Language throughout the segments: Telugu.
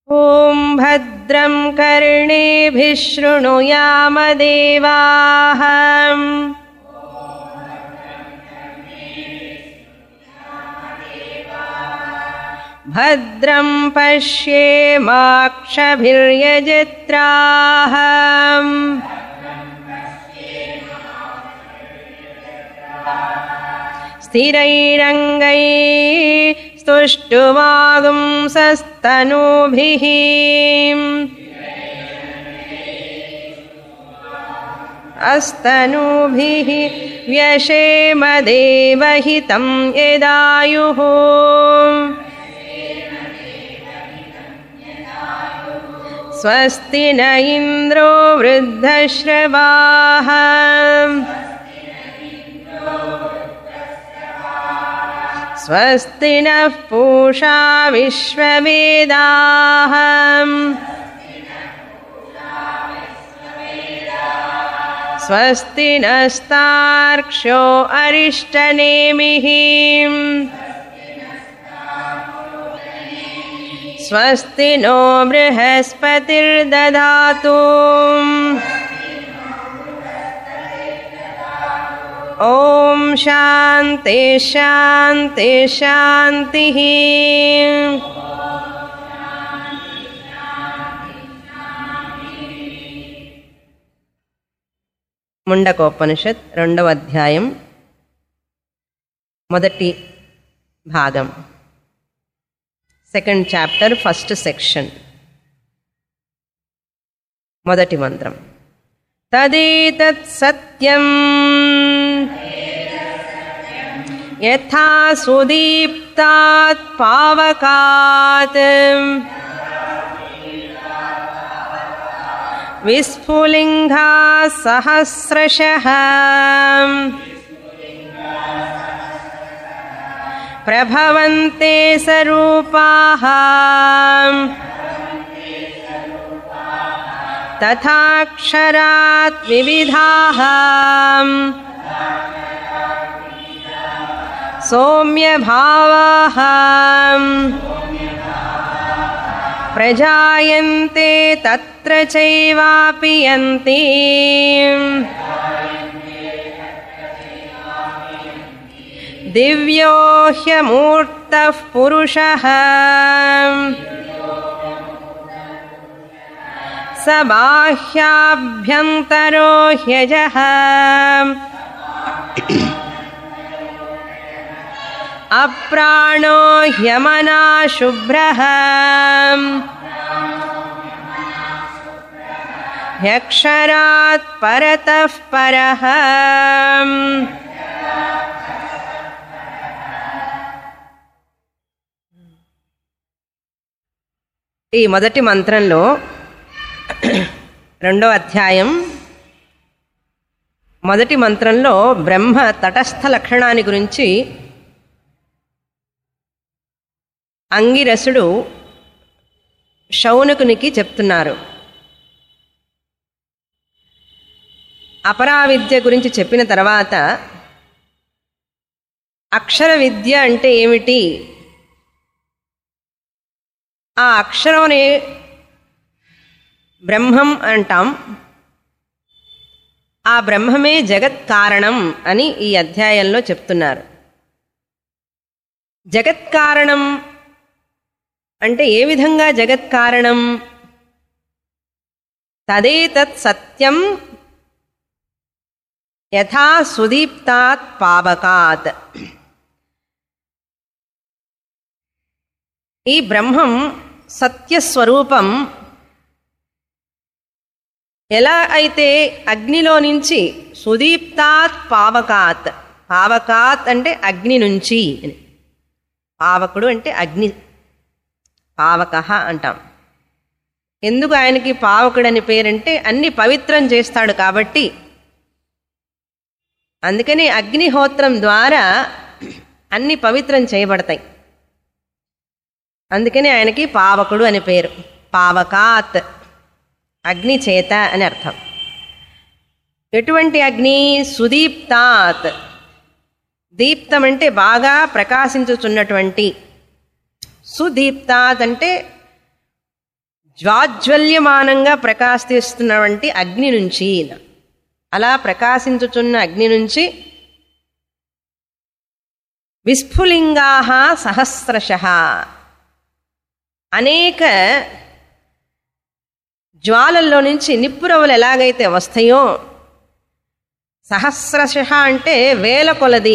ॐ भद्रं कर्णेभिः शृणुयामदेवाः भद्रं पश्येमाक्षभिर्यजत्राः स्थिरैरङ्गैः स्तुष्टुवागुंसस्तनूभिः अस्तनूभिः व्यशेमदेवहितं यदायुः स्वस्ति न इन्द्रो वृद्धश्रवाः स्वस्ति नः पूषा विश्ववेदाः स्वस्ति नस्तार्क्ष्यो अरिष्टनेमिः स्वस्ति नो बृहस्पतिर्दधातु ॐ शान्ति शान्ति शान्तिः ముండకోపనిషత్ రెండవ అధ్యాయం మొదటి భాగం సెకండ్ చాప్టర్ ఫస్ట్ సెక్షన్ మొదటి మంత్రం తదేతత్ సత్యం యథా సుదీప్తాత్ పావకాత్ విస్ఫులింగా సహస్రశः ప్రభవంతే సరూపాः తథాక్షరాత్ వివిధాः सौम्यभावाः प्रजायन्ते तत्र चैवापि यन्ति दिव्यो ह्यमूर्तः पुरुषः स बाह्याभ्यन्तरो ह्यजः अप्राणो ह्यमना शुभ्रः ह्यक्षरात् परतः परः ఈ మొదటి మంత్రంలో రెండో అధ్యాయం మొదటి మంత్రంలో బ్రహ్మ తటస్థ లక్షణాన్ని గురించి అంగిరసుడు శౌనకునికి చెప్తున్నారు అపరావిద్య గురించి చెప్పిన తర్వాత అక్షర విద్య అంటే ఏమిటి ఆ అక్షరంని బ్రహ్మం అంటాం ఆ బ్రహ్మమే జగత్ కారణం అని ఈ అధ్యాయంలో చెప్తున్నారు జగత్ కారణం అంటే ఏ విధంగా జగత్ కారణం తదేతత్ సత్యం యథా సుదీప్తాత్ పావకాత్ ఈ బ్రహ్మం సత్యస్వరూపం ఎలా అయితే అగ్నిలో నుంచి సుదీప్తాత్ పావకాత్ పావకాత్ అంటే అగ్ని నుంచి అని పావకుడు అంటే అగ్ని పావక అంటాం ఎందుకు ఆయనకి పావకుడని పేరంటే అన్ని పవిత్రం చేస్తాడు కాబట్టి అందుకని అగ్నిహోత్రం ద్వారా అన్ని పవిత్రం చేయబడతాయి అందుకని ఆయనకి పావకుడు అని పేరు పావకాత్ అగ్ని చేత అని అర్థం ఎటువంటి అగ్ని సుదీప్తాత్ దీప్తం అంటే బాగా ప్రకాశించుచున్నటువంటి సుదీప్తాత్ అంటే జ్వాజ్వల్యమానంగా ప్రకాశిస్తున్నటువంటి అగ్ని నుంచి అలా ప్రకాశించుచున్న అగ్ని నుంచి విస్ఫులింగా సహస్రశ అనేక జ్వాలల్లో నుంచి నిప్పురవ్వలు ఎలాగైతే వస్తాయో సహస్రశ అంటే వేల కొలది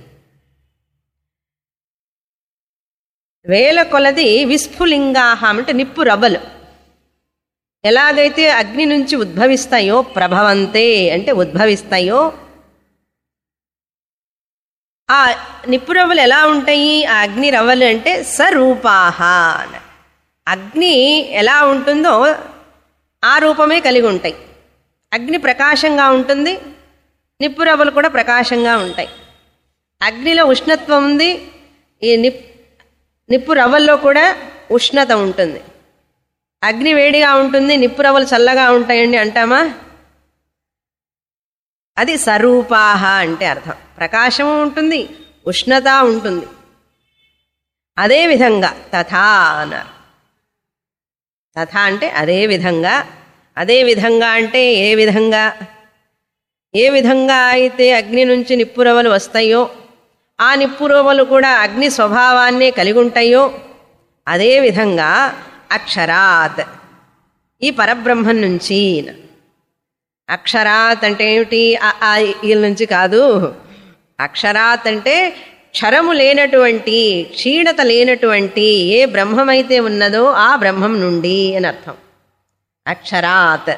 వేల కొలది విస్ఫులింగాహ అంటే నిప్పు రవ్వలు ఎలాగైతే అగ్ని నుంచి ఉద్భవిస్తాయో ప్రభవంతే అంటే ఉద్భవిస్తాయో ఆ నిప్పు రవ్వలు ఎలా ఉంటాయి ఆ అగ్ని రవ్వలు అంటే సరూపాహ అగ్ని ఎలా ఉంటుందో ఆ రూపమే కలిగి ఉంటాయి అగ్ని ప్రకాశంగా ఉంటుంది నిప్పు రవ్వలు కూడా ప్రకాశంగా ఉంటాయి అగ్నిలో ఉష్ణత్వం ఉంది ఈ నిప్ నిప్పు రవ్వల్లో కూడా ఉష్ణత ఉంటుంది అగ్ని వేడిగా ఉంటుంది నిప్పు రవ్వలు చల్లగా ఉంటాయండి అంటామా అది సరూపాహ అంటే అర్థం ప్రకాశము ఉంటుంది ఉష్ణత ఉంటుంది అదే విధంగా తథా అన్నారు తథా అంటే అదే విధంగా అదే విధంగా అంటే ఏ విధంగా ఏ విధంగా అయితే అగ్ని నుంచి నిప్పురవలు వస్తాయో ఆ నిప్పురవలు కూడా అగ్ని స్వభావాన్నే కలిగి ఉంటాయో అదే విధంగా అక్షరాత్ ఈ పరబ్రహ్మం నుంచి అక్షరాత్ అంటే ఏమిటి ఆ- ఆ ఈల నుంచి కాదు అక్షరాత్ అంటే క్షరము లేనటువంటి క్షీణత లేనటువంటి ఏ బ్రహ్మమైతే ఉన్నదో ఆ బ్రహ్మం నుండి అని అర్థం అక్షరాత్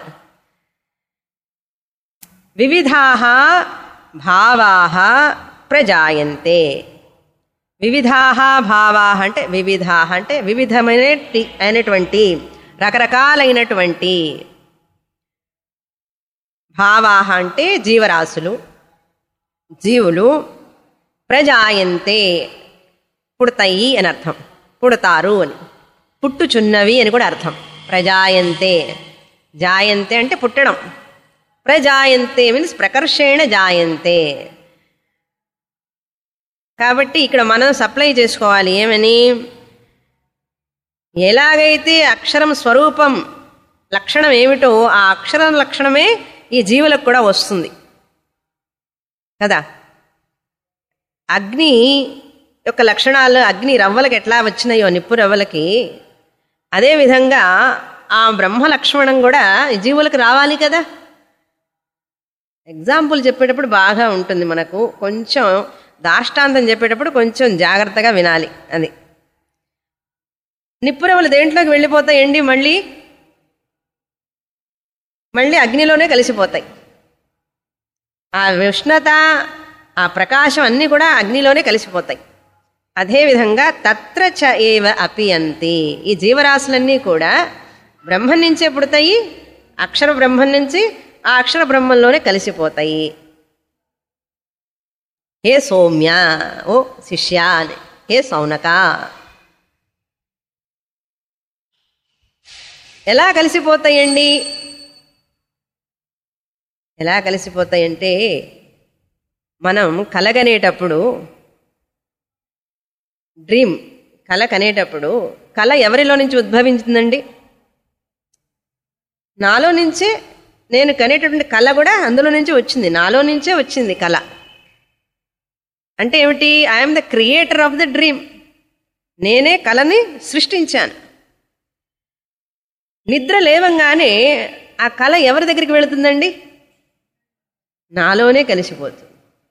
వివిధా భావా ప్రజాయంతే వివిధా భావా అంటే వివిధా అంటే వివిధమైన అయినటువంటి రకరకాలైనటువంటి భావా అంటే జీవరాశులు జీవులు ప్రజాయంతే పుడతాయి అని అర్థం పుడతారు అని పుట్టుచున్నవి అని కూడా అర్థం ప్రజాయంతే జాయంతే అంటే పుట్టడం ప్రజాయంతే మీన్స్ ప్రకర్షేణ జాయంతే కాబట్టి ఇక్కడ మనం సప్లై చేసుకోవాలి ఏమని ఎలాగైతే అక్షరం స్వరూపం లక్షణం ఏమిటో ఆ అక్షరం లక్షణమే ఈ జీవులకు కూడా వస్తుంది కదా అగ్ని యొక్క లక్షణాలు అగ్ని రవ్వలకి ఎట్లా వచ్చినాయో నిప్పు రవ్వలకి అదేవిధంగా ఆ బ్రహ్మ లక్షణం కూడా ఈ జీవులకు రావాలి కదా ఎగ్జాంపుల్ చెప్పేటప్పుడు బాగా ఉంటుంది మనకు కొంచెం దాష్టాంతం చెప్పేటప్పుడు కొంచెం జాగ్రత్తగా వినాలి అది నిప్పురవ్వలు దేంట్లోకి వెళ్ళిపోతాయండి మళ్ళీ మళ్ళీ అగ్నిలోనే కలిసిపోతాయి ఆ ఉష్ణత ఆ ప్రకాశం అన్నీ కూడా అగ్నిలోనే కలిసిపోతాయి అదేవిధంగా తత్ర చ ఏవ అపియంతి ఈ జీవరాశులన్నీ కూడా బ్రహ్మం నుంచే పుడతాయి అక్షర బ్రహ్మం నుంచి ఆ అక్షర బ్రహ్మంలోనే కలిసిపోతాయి హే సౌమ్య ఓ శిష్య అని హే సౌనక ఎలా కలిసిపోతాయండి ఎలా కలిసిపోతాయంటే మనం కలగనేటప్పుడు డ్రీమ్ కల కనేటప్పుడు కళ ఎవరిలో నుంచి ఉద్భవించిందండి నాలో నుంచే నేను కనేటటువంటి కళ కూడా అందులో నుంచి వచ్చింది నాలో నుంచే వచ్చింది కళ అంటే ఏమిటి I'm the creator of the dream నేనే కళని సృష్టించాను నిద్ర లేవంగానే ఆ కళ ఎవరి దగ్గరికి వెళుతుందండి నాలోనే కలిసిపోతుంది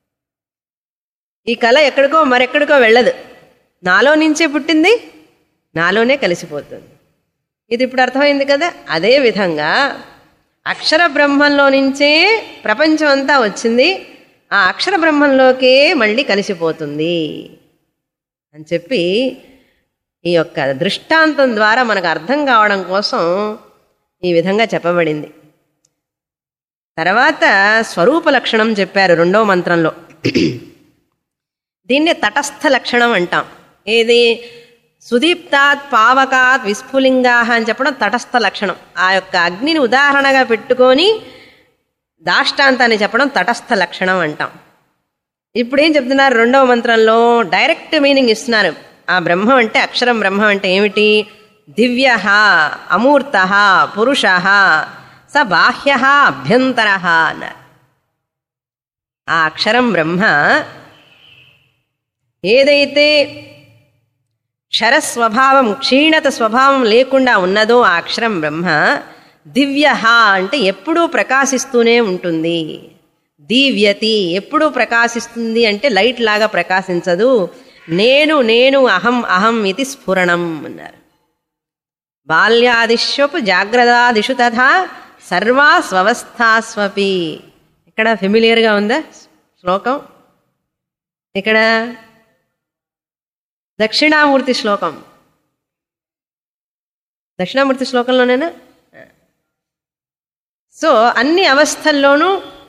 ఈ కళ ఎక్కడికో మరెక్కడికో వెళ్ళదు నాలో నుంచే పుట్టింది నాలోనే కలిసిపోతుంది ఇది ఇప్పుడు అర్థమైంది కదా అదే విధంగా అక్షర బ్రహ్మంలో నుంచే ప్రపంచం అంతా వచ్చింది ఆ అక్షర బ్రహ్మంలోకే మళ్ళీ కలిసిపోతుంది అని చెప్పి ఈ యొక్క దృష్టాంతం ద్వారా మనకు అర్థం కావడం కోసం ఈ విధంగా చెప్పబడింది తర్వాత స్వరూప లక్షణం చెప్పారు రెండవ మంత్రంలో దీన్నే తటస్థ లక్షణం అంటాం ఏది సుదీప్తాత్ పావకాత్ విస్ఫులింగా అని చెప్పడం తటస్థ లక్షణం ఆ యొక్క అగ్నిని ఉదాహరణగా పెట్టుకొని దాష్టాంతాన్ని చెప్పడం తటస్థ లక్షణం అంటాం ఇప్పుడు ఏం చెప్తున్నారు రెండవ మంత్రంలో డైరెక్ట్ మీనింగ్ ఇస్తున్నారు ఆ బ్రహ్మం అంటే అక్షరం బ్రహ్మం అంటే ఏమిటి దివ్య అమూర్త పురుష స బాహ్య అభ్యంతర అన్నారు ఆ అక్షరం బ్రహ్మ ఏదైతే క్షర స్వభావం క్షీణత స్వభావం లేకుండా ఉన్నదో ఆ అక్షరం బ్రహ్మ దివ్య అంటే ఎప్పుడూ ప్రకాశిస్తూనే ఉంటుంది దీవ్యతి ఎప్పుడూ ప్రకాశిస్తుంది అంటే లైట్ లాగా ప్రకాశించదు నేను నేను అహం అహం ఇది స్ఫురణం అన్నారు బాల్యాదిష్వపు జాగ్రత్తాదిషు తథా సర్వా స్వస్థాస్వపి ఇక్కడ ఫెమిలియర్గా ఉందా శ్లోకం ఇక్కడ దక్షిణామూర్తి శ్లోకం దక్షిణామూర్తి శ్లోకంలోనేనా సో అన్ని అవస్థల్లోనూ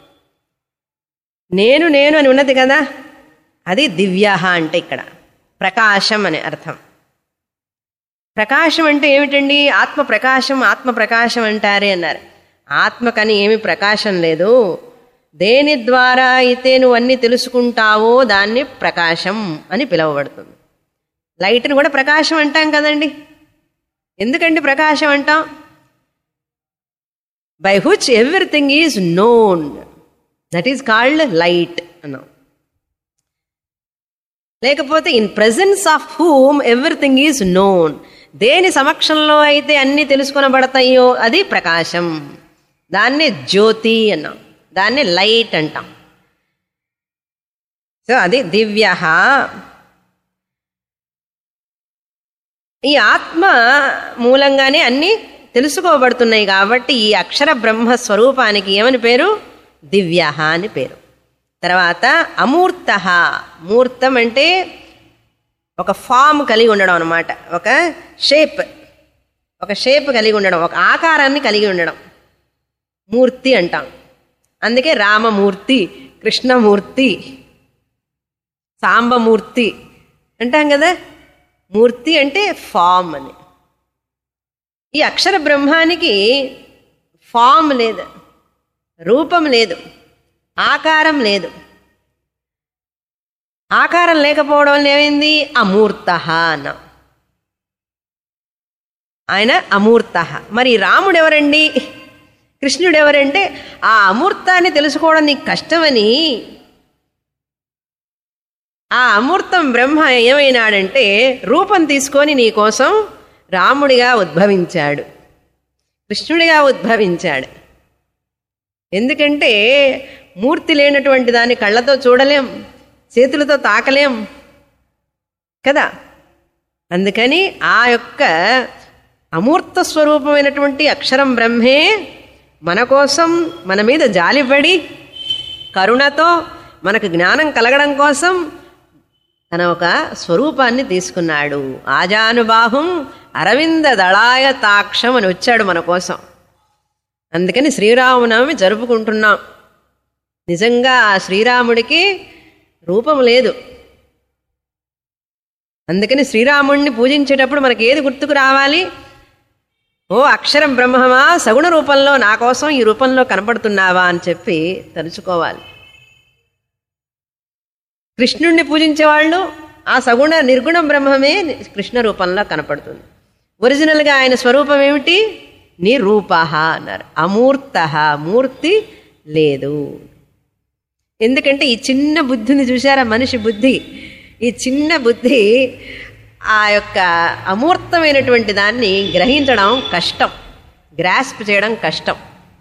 నేను నేను అని ఉన్నది కదా అది దివ్య అంటే ఇక్కడ ప్రకాశం అనే అర్థం ప్రకాశం అంటే ఏమిటండి ఆత్మ ప్రకాశం ఆత్మ ప్రకాశం అంటారే అన్నారు ఆత్మకని ఏమి ప్రకాశం లేదు దేని ద్వారా అయితే నువ్వు అన్ని తెలుసుకుంటావో దాన్ని ప్రకాశం అని పిలువబడుతుంది లైట్ని కూడా ప్రకాశం అంటాం కదండి ఎందుకండి ప్రకాశం అంటాం by which everything is known that is called light అన్నాం లేకపోతే in presence of whom everything is known దేని సమక్షంలో అయితే అన్ని తెలుసుకొనబడతాయో అది ప్రకాశం దాన్ని జ్యోతి అన్నాం దాన్ని లైట్ అంటాం సో అది దివ్య ఈ ఆత్మ మూలంగానే అన్ని తెలుసుకోబడుతున్నాయి కాబట్టి ఈ అక్షర బ్రహ్మ స్వరూపానికి ఏమని పేరు దివ్య అని పేరు తర్వాత అమూర్త మూర్తం అంటే ఒక ఫామ్ కలిగి ఉండడం అనమాట ఒక షేప్ ఒక షేప్ కలిగి ఉండడం ఒక ఆకారాన్ని కలిగి ఉండడం మూర్తి అంటాం అందుకే రామమూర్తి కృష్ణమూర్తి సాంబమూర్తి అంటాం కదా మూర్తి అంటే ఫామ్ అని ఈ అక్షర బ్రహ్మానికి ఫామ్ లేదు రూపం లేదు ఆకారం లేదు ఆకారం లేకపోవడం వల్ల ఏమైంది అమూర్త అన్నాం ఆయన అమూర్త మరి రాముడు ఎవరండి కృష్ణుడు ఎవరంటే ఆ అమూర్తాన్ని తెలుసుకోవడం నీకు కష్టమని ఆ అమూర్తం బ్రహ్మ ఏమైనాడంటే రూపం తీసుకొని నీ కోసం రాముడిగా ఉద్భవించాడు కృష్ణుడిగా ఉద్భవించాడు ఎందుకంటే మూర్తి లేనటువంటి దాన్ని కళ్ళతో చూడలేం చేతులతో తాకలేం కదా అందుకని ఆ యొక్క అమూర్త స్వరూపమైనటువంటి అక్షరం బ్రహ్మే మన కోసం మన మీద జాలిపడి కరుణతో మనకు జ్ఞానం కలగడం కోసం తన ఒక స్వరూపాన్ని తీసుకున్నాడు ఆజానుబాహుం అరవింద దళాయ తాక్షం అని వచ్చాడు మన కోసం అందుకని శ్రీరామనవమి జరుపుకుంటున్నాం నిజంగా ఆ శ్రీరాముడికి రూపం లేదు అందుకని శ్రీరాముడిని పూజించేటప్పుడు మనకి ఏది గుర్తుకు రావాలి ఓ అక్షరం బ్రహ్మమా సగుణ రూపంలో నా కోసం ఈ రూపంలో కనపడుతున్నావా అని చెప్పి తలుచుకోవాలి కృష్ణుణ్ణి పూజించే వాళ్ళు ఆ సగుణ నిర్గుణ బ్రహ్మమే కృష్ణ రూపంలో కనపడుతుంది ఒరిజినల్గా ఆయన స్వరూపం ఏమిటి నిరూప అన్నారు అమూర్త మూర్తి లేదు ఎందుకంటే ఈ చిన్న బుద్ధిని చూసారా మనిషి బుద్ధి ఈ చిన్న బుద్ధి ఆ యొక్క అమూర్తమైనటువంటి దాన్ని గ్రహించడం కష్టం గ్రాస్ప్ చేయడం కష్టం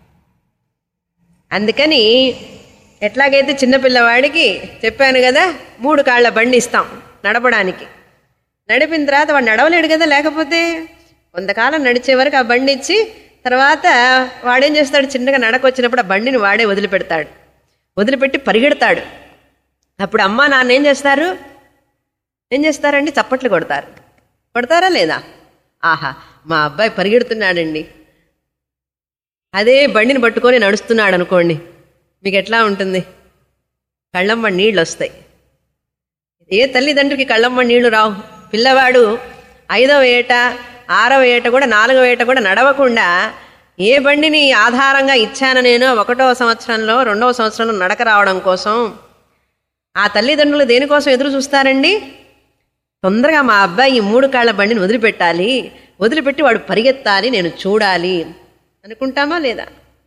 అందుకని ఎట్లాగైతే చిన్నపిల్లవాడికి చెప్పాను కదా మూడు కాళ్ళ బండి ఇస్తాం నడపడానికి నడిపిన తర్వాత వాడు నడవలేడు కదా లేకపోతే కొంతకాలం నడిచే వరకు ఆ బండి ఇచ్చి తర్వాత వాడేం చేస్తాడు చిన్నగా నడకొచ్చినప్పుడు ఆ బండిని వాడే వదిలిపెడతాడు వదిలిపెట్టి పరిగెడతాడు అప్పుడు అమ్మ నాన్న ఏం చేస్తారు ఏం చేస్తారండి చప్పట్లు కొడతారు కొడతారా లేదా ఆహా మా అబ్బాయి పరిగెడుతున్నాడండి అదే బండిని పట్టుకొని నడుస్తున్నాడు అనుకోండి మీకు ఎట్లా ఉంటుంది కళ్ళమ్మ నీళ్ళు వస్తాయి ఏ తల్లిదండ్రికి కళ్ళమ్మ నీళ్లు రావు పిల్లవాడు ఐదవ ఏట ఆరవ ఏట కూడా నాలుగవ ఏట కూడా నడవకుండా ఏ బండిని ఆధారంగా ఇచ్చాను నేను ఒకటో సంవత్సరంలో రెండవ సంవత్సరంలో నడక రావడం కోసం ఆ తల్లిదండ్రులు దేనికోసం ఎదురు చూస్తారండి తొందరగా మా అబ్బాయి ఈ మూడు కాళ్ళ బండిని వదిలిపెట్టాలి వదిలిపెట్టి వాడు పరిగెత్తాలి నేను చూడాలి అనుకుంటామా లేదా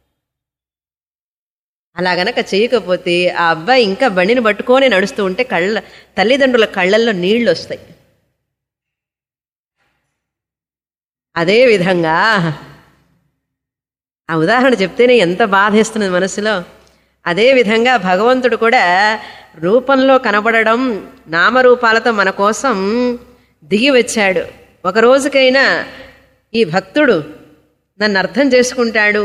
అలా గనక చేయకపోతే ఆ అబ్బాయి ఇంకా బండిని పట్టుకొని నడుస్తూ ఉంటే కళ్ళ తల్లిదండ్రుల కళ్ళల్లో నీళ్లు వస్తాయి అదే విధంగా ఆ ఉదాహరణ చెప్తేనే ఎంత బాధేస్తున్నది మనసులో అదే విధంగా భగవంతుడు కూడా రూపంలో కనబడడం నామరూపాలతో మన కోసం దిగి వచ్చాడు ఒక రోజుకైనా ఈ భక్తుడు నన్ను అర్థం చేసుకుంటాడు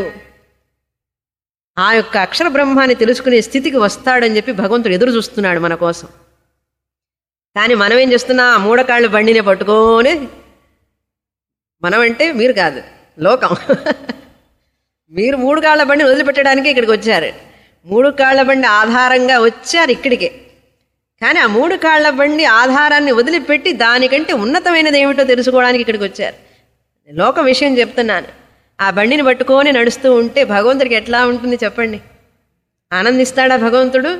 ఆ యొక్క అక్షర బ్రహ్మాన్ని తెలుసుకునే స్థితికి వస్తాడని చెప్పి భగవంతుడు ఎదురు చూస్తున్నాడు మన కోసం కానీ మనం ఏం చేస్తున్నా ఆ మూడకాళ్ళు బండిని పట్టుకొని మనం అంటే మీరు కాదు లోకం మీరు మూడు కాళ్ళ బండిని వదిలిపెట్టడానికి ఇక్కడికి వచ్చారు మూడు కాళ్ళ బండి ఆధారంగా వచ్చారు ఇక్కడికే కానీ ఆ మూడు కాళ్ళ బండి ఆధారాన్ని వదిలిపెట్టి దానికంటే ఉన్నతమైనది ఏమిటో తెలుసుకోవడానికి ఇక్కడికి వచ్చారు లోక విషయం చెప్తున్నాను ఆ బండిని పట్టుకొని నడుస్తూ ఉంటే భగవంతుడికి ఎట్లా ఉంటుంది చెప్పండి ఆనందిస్తాడా భగవంతుడు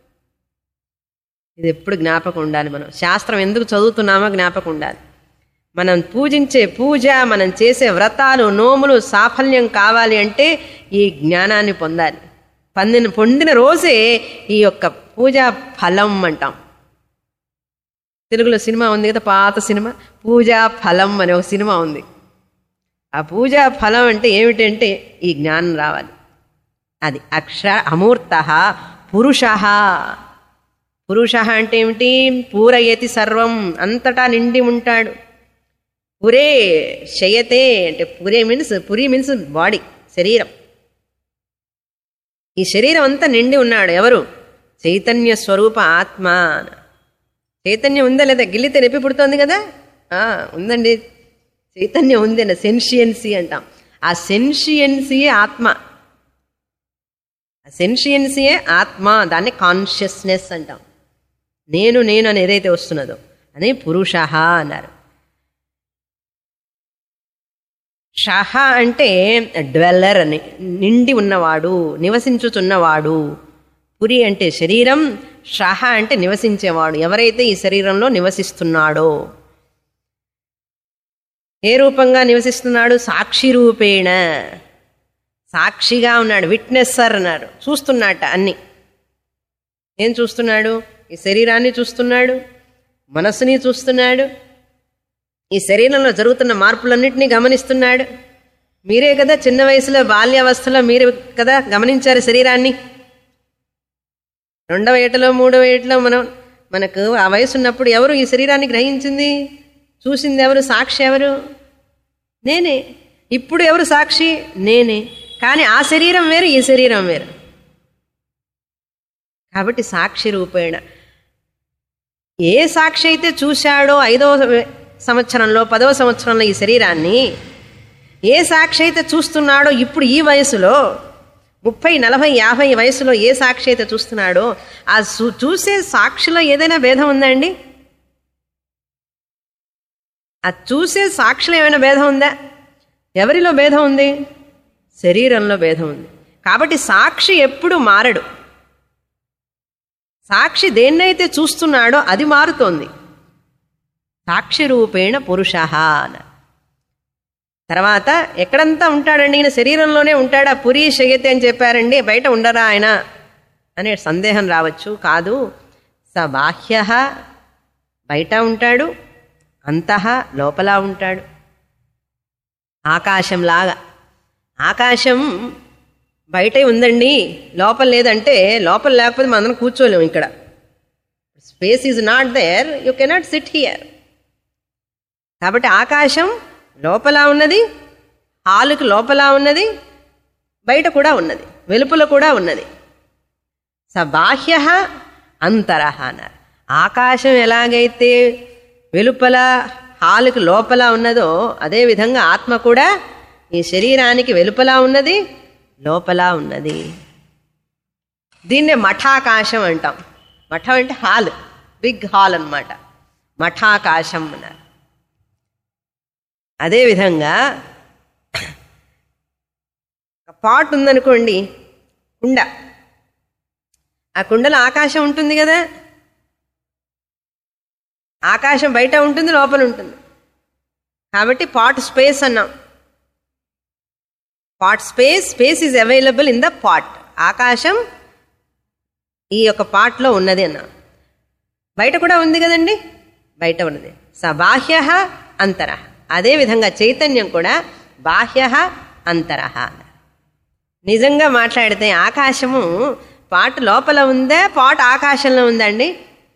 ఇది ఎప్పుడు జ్ఞాపకం ఉండాలి మనం శాస్త్రం ఎందుకు చదువుతున్నామో జ్ఞాపకం ఉండాలి మనం పూజించే పూజ మనం చేసే వ్రతాలు నోములు సాఫల్యం కావాలి అంటే ఈ జ్ఞానాన్ని పొందాలి పొందిన పొందిన రోజే ఈ యొక్క పూజా ఫలం అంటాం తెలుగులో సినిమా ఉంది కదా పాత సినిమా పూజా ఫలం అనే ఒక సినిమా ఉంది ఆ పూజా ఫలం అంటే ఏమిటంటే ఈ జ్ఞానం రావాలి అది అక్షర అమూర్త పురుష పురుష అంటే ఏమిటి పూరయతి సర్వం అంతటా నిండి ఉంటాడు పురే శయతే అంటే పురే మీన్స్ పురి మీన్స్ బాడీ శరీరం ఈ శరీరం అంతా నిండి ఉన్నాడు ఎవరు చైతన్య స్వరూప ఆత్మ చైతన్యం ఉందా లేదా గిల్లితే నొప్పి పుడుతోంది కదా ఆ, ఉందండి చైతన్యం ఉంది అన్న సెన్షియన్సీ అంటాం ఆ సెన్షియన్సీయే ఆత్మ ఆ సెన్షియన్సీయే ఆత్మ దాన్ని కాన్షియస్నెస్ అంటాం నేను నేను అని ఏదైతే వస్తున్నదో అని పురుష అన్నారు షహ అంటే డ్వెల్లర్ అని నిండి ఉన్నవాడు నివసించుచున్నవాడు పురి అంటే శరీరం షహ అంటే నివసించేవాడు ఎవరైతే ఈ శరీరంలో నివసిస్తున్నాడో ఏ రూపంగా నివసిస్తున్నాడు సాక్షి రూపేణ సాక్షిగా ఉన్నాడు విట్నెస్సర్ అన్నారు చూస్తున్నట్ట అన్ని ఏం చూస్తున్నాడు ఈ శరీరాన్ని చూస్తున్నాడు మనస్సుని చూస్తున్నాడు ఈ శరీరంలో జరుగుతున్న మార్పులన్నింటినీ గమనిస్తున్నాడు మీరే కదా చిన్న వయసులో బాల్యావస్థలో మీరు కదా గమనించారు శరీరాన్ని రెండవ ఏటలో మూడవ ఏటలో మనం మనకు ఆ వయసు ఉన్నప్పుడు ఎవరు ఈ శరీరాన్ని గ్రహించింది చూసింది ఎవరు సాక్షి ఎవరు నేనే ఇప్పుడు ఎవరు సాక్షి నేనే కానీ ఆ శరీరం వేరు ఈ శరీరం వేరు కాబట్టి సాక్షి రూపేణ ఏ సాక్షి అయితే చూశాడో ఐదవ సంవత్సరంలో పదవ సంవత్సరంలో ఈ శరీరాన్ని ఏ సాక్షి అయితే చూస్తున్నాడో ఇప్పుడు ఈ వయసులో ముప్పై నలభై యాభై వయసులో ఏ సాక్షి అయితే చూస్తున్నాడో ఆ చూ- చూసే సాక్షిలో ఏదైనా భేదం ఉందా అండి ఆ చూసే సాక్షిలో ఏమైనా భేదం ఉందా ఎవరిలో భేదం ఉంది శరీరంలో భేదం ఉంది కాబట్టి సాక్షి ఎప్పుడు మారడు సాక్షి దేన్నైతే చూస్తున్నాడో అది మారుతోంది సాక్షి రూపేణ పురుష అన్నారు తర్వాత ఎక్కడంతా ఉంటాడండి ఈయన శరీరంలోనే ఉంటాడా పురి శయతే అని చెప్పారండి బయట ఉండరా ఆయన అనే సందేహం రావచ్చు కాదు స బాహ్య బయట ఉంటాడు అంతః లోపల ఉంటాడు ఆకాశంలాగా ఆకాశం బయటే ఉందండి లోపల లేదంటే లోపల లేకపోతే మనం కూర్చోలేము ఇక్కడ space is not there you cannot sit here కాబట్టి ఆకాశం లోపల ఉన్నది హాలుకి లోపల ఉన్నది బయట కూడా ఉన్నది వెలుపల కూడా ఉన్నది స బాహ్య అంతరహ అన్నారు ఆకాశం ఎలాగైతే వెలుపల హాలుకి లోపల ఉన్నదో అదేవిధంగా ఆత్మ కూడా ఈ శరీరానికి వెలుపల ఉన్నది లోపల ఉన్నది దీన్నే మఠాకాశం అంటాం మఠం అంటే హాల్ బిగ్ హాల్ అన్నమాట మఠాకాశం అన్నారు అదేవిధంగా ఒక పాట్ ఉందనుకోండి కుండ ఆ కుండలో ఆకాశం ఉంటుంది కదా ఆకాశం బయట ఉంటుంది లోపల ఉంటుంది కాబట్టి పాట్ స్పేస్ అన్నాం pot space space is available in the pot ఆకాశం ఈ యొక్క పాట్లో ఉన్నది అన్నాం బయట కూడా ఉంది కదండి బయట ఉన్నది స బాహ్య అంతర అదేవిధంగా చైతన్యం కూడా బాహ్య అంతర నిజంగా మాట్లాడితే ఆకాశము పాట లోపల ఉందా పాట ఆకాశంలో ఉందండి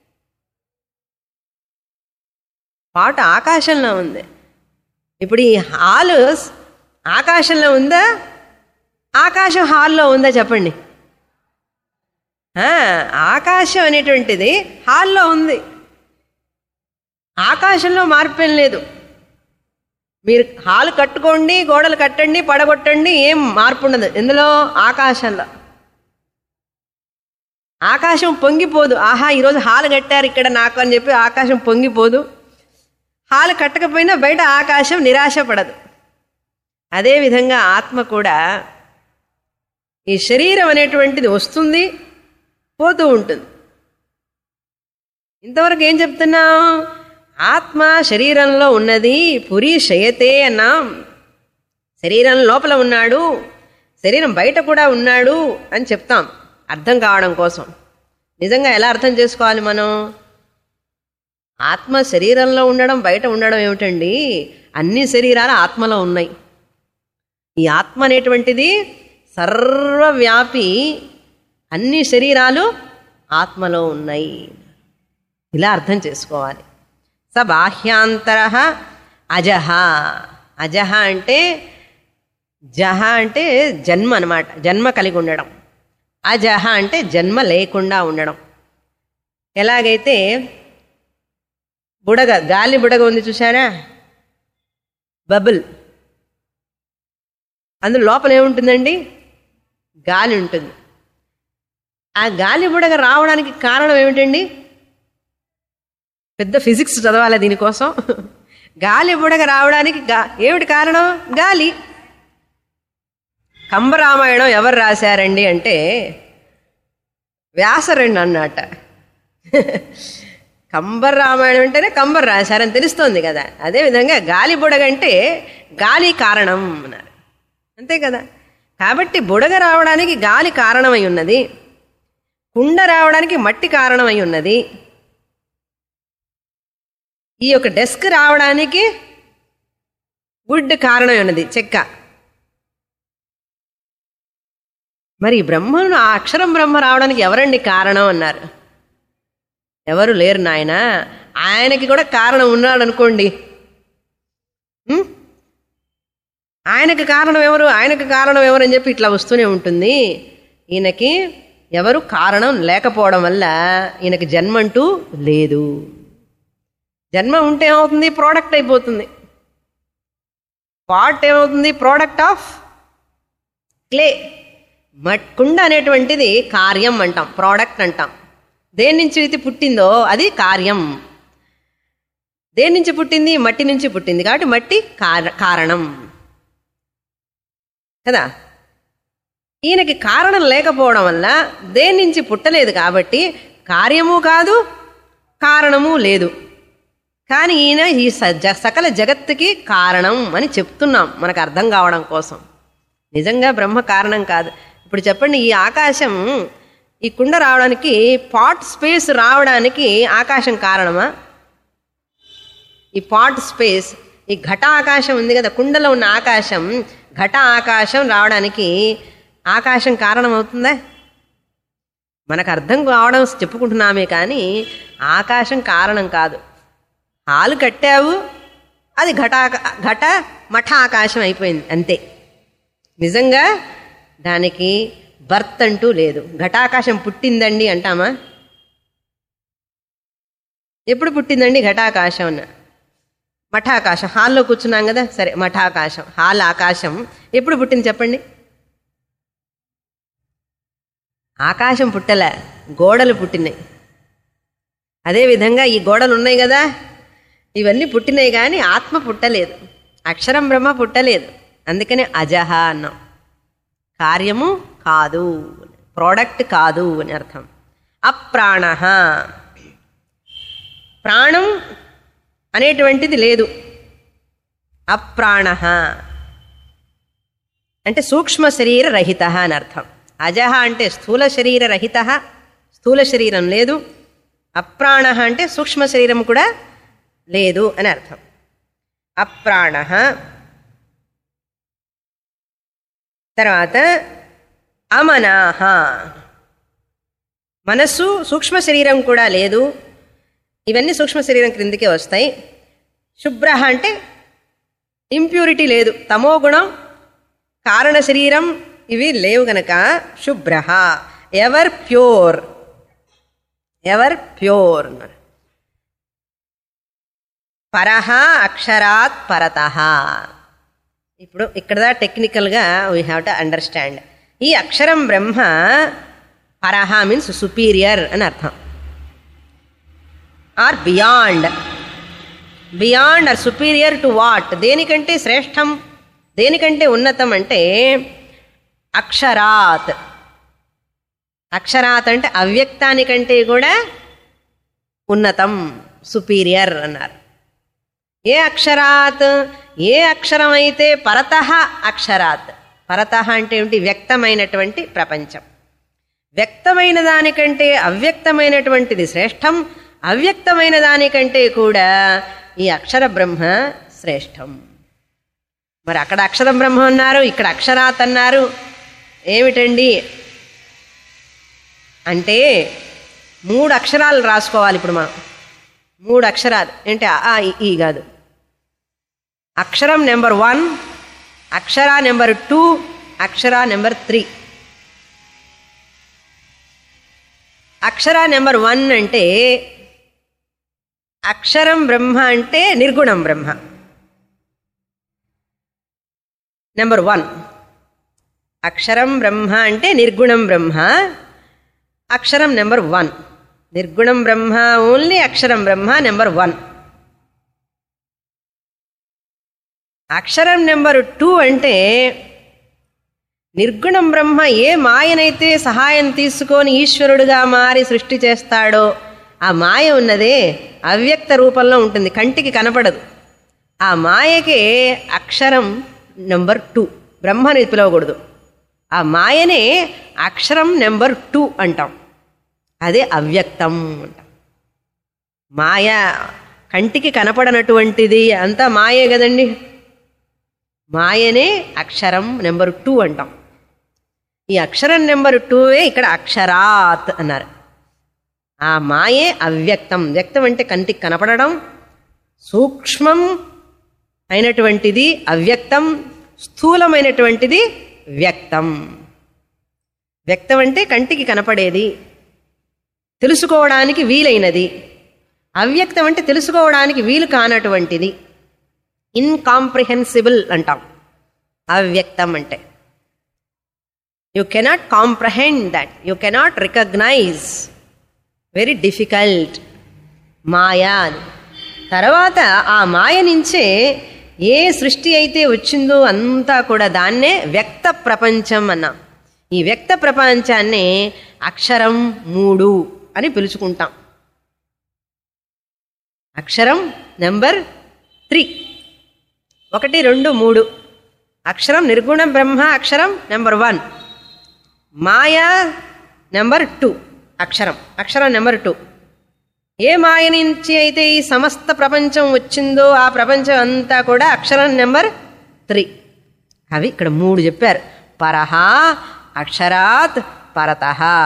పాట ఆకాశంలో ఉంది ఇప్పుడు ఈ హాలు ఆకాశంలో ఉందా ఆకాశం హాల్లో ఉందా చెప్పండి ఆ, ఆకాశం అనేటువంటిది హాల్లో ఉంది ఆకాశంలో మార్పేం లేదు మీరు హాలు కట్టుకోండి గోడలు కట్టండి పడగొట్టండి ఏం మార్పు ఉండదు ఎందులో ఆకాశంలో ఆకాశం పొంగిపోదు ఆహా ఈరోజు హాలు కట్టారు ఇక్కడ నాకు అని చెప్పి ఆకాశం పొంగిపోదు హాలు కట్టకపోయినా బయట ఆకాశం నిరాశపడదు అదేవిధంగా ఆత్మ కూడా ఈ శరీరం అనేటువంటిది వస్తుంది పోతూ ఉంటుంది ఇంతవరకు ఏం చెప్తున్నాం ఆత్మ శరీరంలో ఉన్నది పురి శయతే అన్నాం శరీరం లోపల ఉన్నాడు శరీరం బయట కూడా ఉన్నాడు అని చెప్తాం అర్థం కావడం కోసం నిజంగా ఎలా అర్థం చేసుకోవాలి మనం ఆత్మ శరీరంలో ఉండడం బయట ఉండడం ఏమిటండి అన్ని శరీరాలు ఆత్మలో ఉన్నాయి ఈ ఆత్మ అనేటువంటిది సర్వవ్యాపి అన్ని శరీరాలు ఆత్మలో ఉన్నాయి ఇలా అర్థం చేసుకోవాలి స బాహ్యాంతర అజహ అజహ అంటే జహ అంటే జన్మ అనమాట జన్మ కలిగి ఉండడం అజహ అంటే జన్మ లేకుండా ఉండడం ఎలాగైతే బుడగ గాలి బుడగ ఉంది చూసారా బబుల్ అందులో లోపల ఏముంటుందండి గాలి ఉంటుంది ఆ గాలి బుడగ రావడానికి కారణం ఏమిటండి పెద్ద ఫిజిక్స్ చదవాలి దీనికోసం గాలి బుడగ రావడానికి గా ఏమిటి కారణం గాలి కంబరామాయణం ఎవరు రాశారండి అంటే వ్యాసరండి అన్నట కంబర్ రామాయణం అంటేనే కంబర్ రాశారని తెలుస్తోంది కదా అదేవిధంగా గాలి బుడగ అంటే గాలి కారణం అన్నారు అంతే కదా కాబట్టి బుడగ రావడానికి గాలి కారణమై ఉన్నది కుండ రావడానికి మట్టి కారణమై ఉన్నది ఈ యొక్క డెస్క్ రావడానికి వుడ్ కారణమై ఉన్నది చెక్క మరి ఈ బ్రహ్మను ఆ అక్షరం బ్రహ్మ రావడానికి ఎవరండి కారణం అన్నారు ఎవరు లేరు నాయన ఆయనకి కూడా కారణం ఉన్నాడు అనుకోండి ఉం? ఆయనకి కారణం ఎవరు ఆయనకి కారణం ఎవరు అని చెప్పి ఇట్లా వస్తూనే ఉంటుంది ఈయనకి ఎవరు కారణం లేకపోవడం వల్ల ఈయనకి జన్మ అంటూ లేదు జన్మ ఉంటే ఏమవుతుంది ప్రోడక్ట్ అయిపోతుంది పాట్ ఏమవుతుంది ప్రోడక్ట్ ఆఫ్ క్లే మట్ కుండ అనేటువంటిది కార్యం అంటాం ప్రోడక్ట్ అంటాం దేని నుంచి ఇది పుట్టిందో అది కార్యం దేని నుంచి పుట్టింది మట్టి నుంచి పుట్టింది కాబట్టి మట్టి కార- కారణం కదా ఈయనకి కారణం లేకపోవడం వల్ల దేని నుంచి పుట్టలేదు కాబట్టి కార్యము కాదు కారణము లేదు కానీ ఈయన ఈ స- జ- సకల జగత్తుకి కారణం అని చెప్తున్నాం మనకు అర్థం కావడం కోసం నిజంగా బ్రహ్మ కారణం కాదు ఇప్పుడు చెప్పండి ఈ ఆకాశం ఈ కుండ రావడానికి పాట్ స్పేస్ రావడానికి ఆకాశం కారణమా ఈ పాట్ స్పేస్ ఈ ఘట ఆకాశం ఉంది కదా కుండలో ఉన్న ఆకాశం ఘట ఆకాశం రావడానికి ఆకాశం కారణం అవుతుందా మనకు అర్థం కావడం చెప్పుకుంటున్నామే కానీ ఆకాశం కారణం కాదు హాలు కట్టావు అది ఘట ఘట మఠ ఆకాశం అయిపోయింది అంతే నిజంగా దానికి బర్త్ అంటూ లేదు ఘటాకాశం పుట్టిందండి అంటామా ఎప్పుడు పుట్టిందండి ఘటాకాశం అన్న మఠాకాశం హాల్లో కూర్చున్నాం కదా సరే మఠాకాశం హాల్ ఆకాశం ఎప్పుడు పుట్టింది చెప్పండి ఆకాశం పుట్టలే గోడలు పుట్టినాయి అదేవిధంగా ఈ గోడలు ఉన్నాయి కదా ఇవన్నీ పుట్టినాయి కానీ ఆత్మ పుట్టలేదు అక్షరం బ్రహ్మ పుట్టలేదు అందుకనే అజహ అన్నాం కార్యము కాదు ప్రోడక్ట్ కాదు అని అర్థం అప్రాణ ప్రాణం అనేటువంటిది లేదు అప్రాణ అంటే సూక్ష్మ శరీర రహిత అని అర్థం అజహ అంటే స్థూల శరీర రహిత స్థూల శరీరం లేదు అప్రాణ అంటే సూక్ష్మ శరీరం కూడా లేదు అని అర్థం అప్రాణ తర్వాత అమనాహ మనస్సు సూక్ష్మ శరీరం కూడా లేదు ఇవన్నీ సూక్ష్మ శరీరం క్రిందికే వస్తాయి శుభ్ర అంటే ఇంప్యూరిటీ లేదు తమో గుణం కారణ శరీరం ఇవి లేవు గనక శుభ్ర ఎవర్ ప్యూర్ ఎవర్ ప్యూర్ అన్నారు పరహ అక్షరాత్ పరత ఇప్పుడు ఇక్కడ టెక్నికల్గా వీ హ్యావ్ టు అండర్స్టాండ్ ఈ అక్షరం బ్రహ్మ పరహ మీన్స్ సుపీరియర్ అని అర్థం or beyond beyond or superior to what దేనికంటే శ్రేష్టం దేనికంటే ఉన్నతం అంటే అక్షరాత్ అక్షరాత్ అంటే అవ్యక్తానికంటే కూడా ఉన్నతం సుపీరియర్ అన్నారు ఏ అక్షరాత్ ఏ అక్షరం అయితే పరత అక్షరాత్ పరత అంటే ఏమిటి వ్యక్తమైనటువంటి ప్రపంచం వ్యక్తమైన దానికంటే అవ్యక్తమైనటువంటిది శ్రేష్టం అవ్యక్తమైన దానికంటే కూడా ఈ అక్షర బ్రహ్మ శ్రేష్టం మరి అక్కడ అక్షర బ్రహ్మ అన్నారు ఇక్కడ అక్షరాత్ అన్నారు ఏమిటండి అంటే మూడు అక్షరాలు రాసుకోవాలి ఇప్పుడు మనం మూడు అక్షరాలు ఏంటి ఆ ఈ, ఈ కాదు అక్షరం నెంబర్ వన్ అక్షర నెంబర్ టూ అక్షర నెంబర్ త్రీ అక్షర నెంబర్ వన్ అంటే అక్షరం బ్రహ్మ అంటే నిర్గుణం బ్రహ్మ నెంబర్ వన్ అక్షరం బ్రహ్మ అంటే నిర్గుణం బ్రహ్మ అక్షరం నెంబర్ వన్ నిర్గుణం బ్రహ్మ ఓన్లీ అక్షరం బ్రహ్మ నెంబర్ వన్ అక్షరం నెంబర్ టూ అంటే నిర్గుణం బ్రహ్మ ఏ మాయనైతే సహాయం తీసుకొని ఈశ్వరుడుగా మారి సృష్టి చేస్తాడో ఆ మాయ ఉన్నదే అవ్యక్త రూపంలో ఉంటుంది కంటికి కనపడదు ఆ మాయకే అక్షరం నెంబర్ టూ బ్రహ్మని పిలవకూడదు ఆ మాయనే అక్షరం నెంబర్ టూ అంటాం అదే అవ్యక్తం అంటాం మాయ కంటికి కనపడనటువంటిది అంతా మాయే కదండి మాయనే అక్షరం నెంబర్ టూ అంటాం ఈ అక్షరం నెంబర్ టూవే ఇక్కడ అక్షరాత్ అన్నారు ఆ మాయే అవ్యక్తం వ్యక్తం అంటే కంటికి కనపడడం సూక్ష్మం అయినటువంటిది అవ్యక్తం స్థూలమైనటువంటిది వ్యక్తం వ్యక్తం అంటే కంటికి కనపడేది తెలుసుకోవడానికి వీలైనది అవ్యక్తం అంటే తెలుసుకోవడానికి వీలు కానటువంటిది ఇన్కాంప్రిహెన్సిబుల్ అంటాం అవ్యక్తం అంటే you cannot comprehend that you cannot recognise very difficult మాయా అని తర్వాత ఆ మాయ నుంచే ఏ సృష్టి అయితే వచ్చిందో అంతా కూడా దాన్నే వ్యక్త ప్రపంచం అన్నాం ఈ వ్యక్త ప్రపంచాన్ని అక్షరం మూడు అని పిలుచుకుంటాం అక్షరం నెంబర్ త్రీ ఒకటి రెండు మూడు అక్షరం నిర్గుణ బ్రహ్మ అక్షరం నెంబర్ వన్ మాయా నెంబర్ టూ అక్షరం అక్షరం నెంబర్ టూ ఏ మాయ నుంచి అయితే ఈ సమస్త ప్రపంచం వచ్చిందో ఆ ప్రపంచం అంతా కూడా అక్షరం నెంబర్ త్రీ అవి ఇక్కడ మూడు చెప్పారు పరహ అక్షరాత్ పరత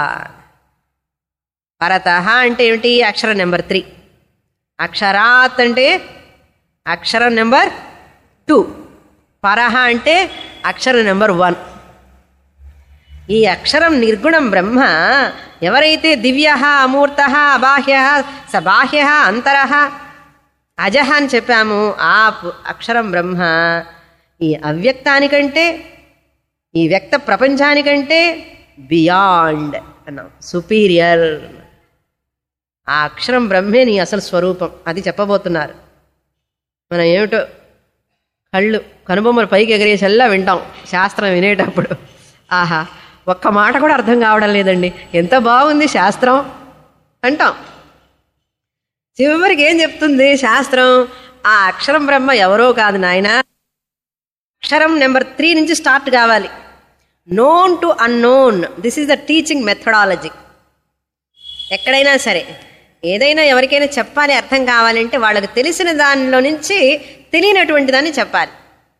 పరత అంటే ఏమిటి అక్షరం నెంబర్ త్రీ అక్షరాత్ అంటే అక్షరం నెంబర్ టూ పరహ అంటే అక్షరం నెంబర్ వన్ ఈ అక్షరం నిర్గుణం బ్రహ్మ ఎవరైతే దివ్య అమూర్త అబాహ్య స బాహ్య అంతర అజహ అని చెప్పాము ఆ పు- అక్షరం బ్రహ్మ ఈ అవ్యక్తానికంటే ఈ వ్యక్త ప్రపంచానికంటే బియాండ్ అన్నాం సుపీరియర్ ఆ అక్షరం బ్రహ్మే నీ అసలు స్వరూపం అది చెప్పబోతున్నారు మనం ఏమిటో కళ్ళు కనుబొమ్మలు పైకి ఎగరేసల్లా వింటాం శాస్త్రం వినేటప్పుడు ఆహా ఒక్క మాట కూడా అర్థం కావడం లేదండి ఎంత బాగుంది శాస్త్రం అంటాం చివరికి ఏం చెప్తుంది శాస్త్రం ఆ అక్షరం బ్రహ్మ ఎవరో కాదు నాయన అక్షరం నెంబర్ త్రీ నుంచి స్టార్ట్ కావాలి known to unknown this is the teaching methodology ఎక్కడైనా సరే ఏదైనా ఎవరికైనా చెప్పాలి అర్థం కావాలంటే వాళ్ళకి తెలిసిన దానిలో నుంచి తెలియనటువంటి దాన్ని చెప్పాలి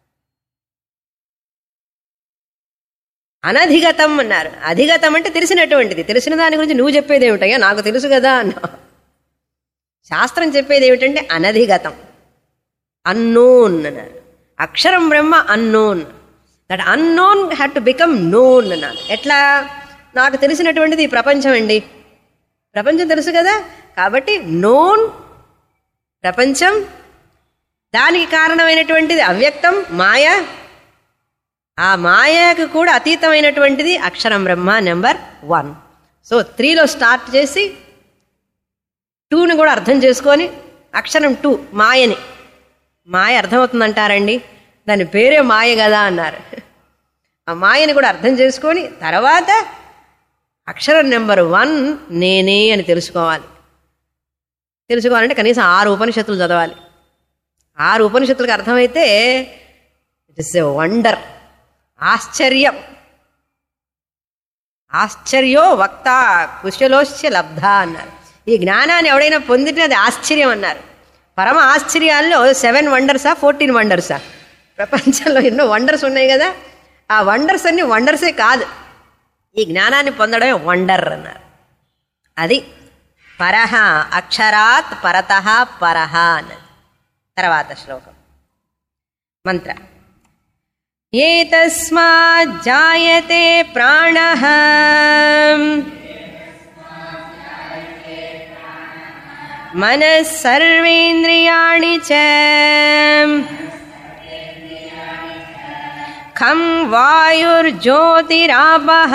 అనధిగతం అన్నారు అధిగతం అంటే తెలిసినటువంటిది తెలిసిన దాని గురించి నువ్వు చెప్పేది ఏమిటయ్యా నాకు తెలుసు కదా అన్నా శాస్త్రం చెప్పేది ఏమిటంటే అనధిగతం అన్నోన్ అన్నారు అక్షరం Brahma unknown that unknown had to become known అన్నారు ఎట్లా నాకు తెలిసినటువంటిది ఈ ప్రపంచం అండి ప్రపంచం తెలుసు కదా కాబట్టి నోన్ ప్రపంచం దానికి కారణమైనటువంటిది అవ్యక్తం మాయ ఆ మాయకు కూడా అతీతమైనటువంటిది అక్షరం బ్రహ్మ నెంబర్ వన్ సో త్రీలో స్టార్ట్ చేసి టూని కూడా అర్థం చేసుకొని అక్షరం టూ మాయని మాయ అర్థమవుతుందంటారండి దాని పేరే మాయ కదా అన్నారు ఆ మాయని కూడా అర్థం చేసుకొని తర్వాత అక్షరం నెంబర్ వన్ నేనే అని తెలుసుకోవాలి తెలుసుకోవాలంటే కనీసం ఆరు ఉపనిషత్తులు చదవాలి ఆరు ఉపనిషత్తులకు అర్థమైతే ఇట్ ఇస్ ఎ వండర్ ఆశ్చర్యం ఆశ్చర్యో వక్త కుశలోశ్చ లబ్ధ అన్నారు ఈ జ్ఞానాన్ని ఎవడైనా పొందితే అది ఆశ్చర్యం అన్నారు పరమ ఆశ్చర్యాల్లో సెవెన్ వండర్సా ఫోర్టీన్ వండర్సా ప్రపంచంలో ఎన్నో వండర్స్ ఉన్నాయి కదా ఆ వండర్స్ అన్ని వండర్సే కాదు ఈ జ్ఞానాన్ని పొందడమే వండర్ అన్నారు అది పరహ అక్షరాత్ పరత పరహ అన్నది తర్వాత శ్లోకం మంత్ర ఏతస్మాజ్జాయతే ప్రాణ మనస్సర్వేంద్రియాణి చ ఖం వాయుర్జ్యోతిరాపః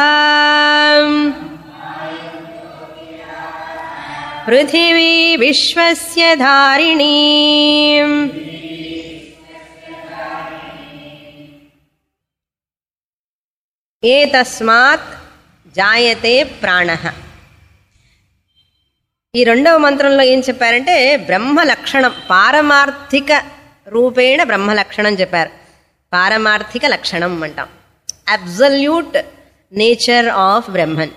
పృథివీ విశ్వస్య ధారిణీ ఏతస్మాత్ జాయతే ప్రాణ ఈ రెండవ మంత్రంలో ఏం చెప్పారంటే బ్రహ్మ లక్షణం పారమార్థిక రూపేణ బ్రహ్మ లక్షణం చెప్పారు పారమార్థిక లక్షణం అంటాం అబ్జల్యూట్ నేచర్ ఆఫ్ బ్రహ్మన్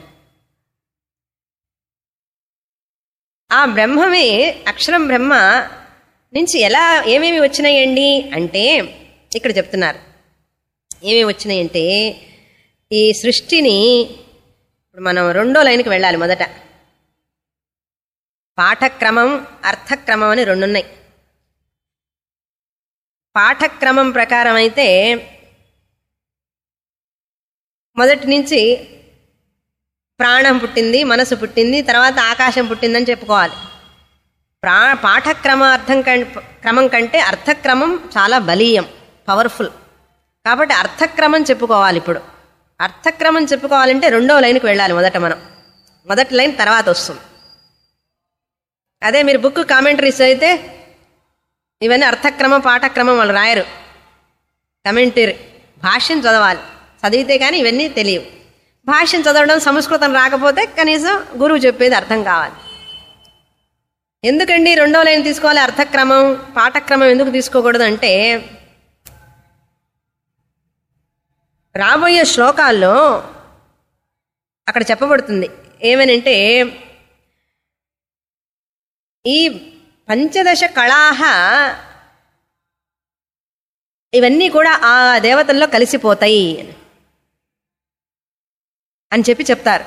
ఆ బ్రహ్మమే అక్షరం బ్రహ్మ నుంచి ఎలా ఏమేమి వచ్చినాయండి అంటే ఇక్కడ చెప్తున్నారు ఏమేమి వచ్చినాయంటే ఈ సృష్టిని ఇప్పుడు మనం రెండో లైన్కి వెళ్ళాలి మొదట పాఠక్రమం అర్థక్రమం అని రెండున్నాయి పాఠక్రమం ప్రకారం అయితే మొదటి నుంచి ప్రాణం పుట్టింది మనసు పుట్టింది తర్వాత ఆకాశం పుట్టిందని చెప్పుకోవాలి ప్రా పాఠక్రమ అర్థం కం క్రమం కంటే అర్థక్రమం చాలా బలీయం పవర్ఫుల్ కాబట్టి అర్థక్రమం చెప్పుకోవాలి ఇప్పుడు అర్థక్రమం చెప్పుకోవాలంటే రెండో లైన్కి వెళ్ళాలి మొదట మనం మొదటి లైన్ తర్వాత వస్తుంది అదే మీరు బుక్ కామెంటరీస్ అయితే ఇవన్నీ అర్థక్రమం పాఠక్రమం వాళ్ళు రాయరు కమెంటరీ భాష్యం చదవాలి చదివితే కానీ ఇవన్నీ తెలియవు భాష్యం చదవడం సంస్కృతం రాకపోతే కనీసం గురువు చెప్పేది అర్థం కావాలి ఎందుకండి రెండో లైన్ తీసుకోవాలి అర్థక్రమం పాఠక్రమం ఎందుకు తీసుకోకూడదు అంటే రాబోయే శ్లోకాల్లో అక్కడ చెప్పబడుతుంది ఏమనంటే ఈ పంచదశ కళాహ ఇవన్నీ కూడా ఆ దేవతల్లో కలిసిపోతాయి అని చెప్పి చెప్తారు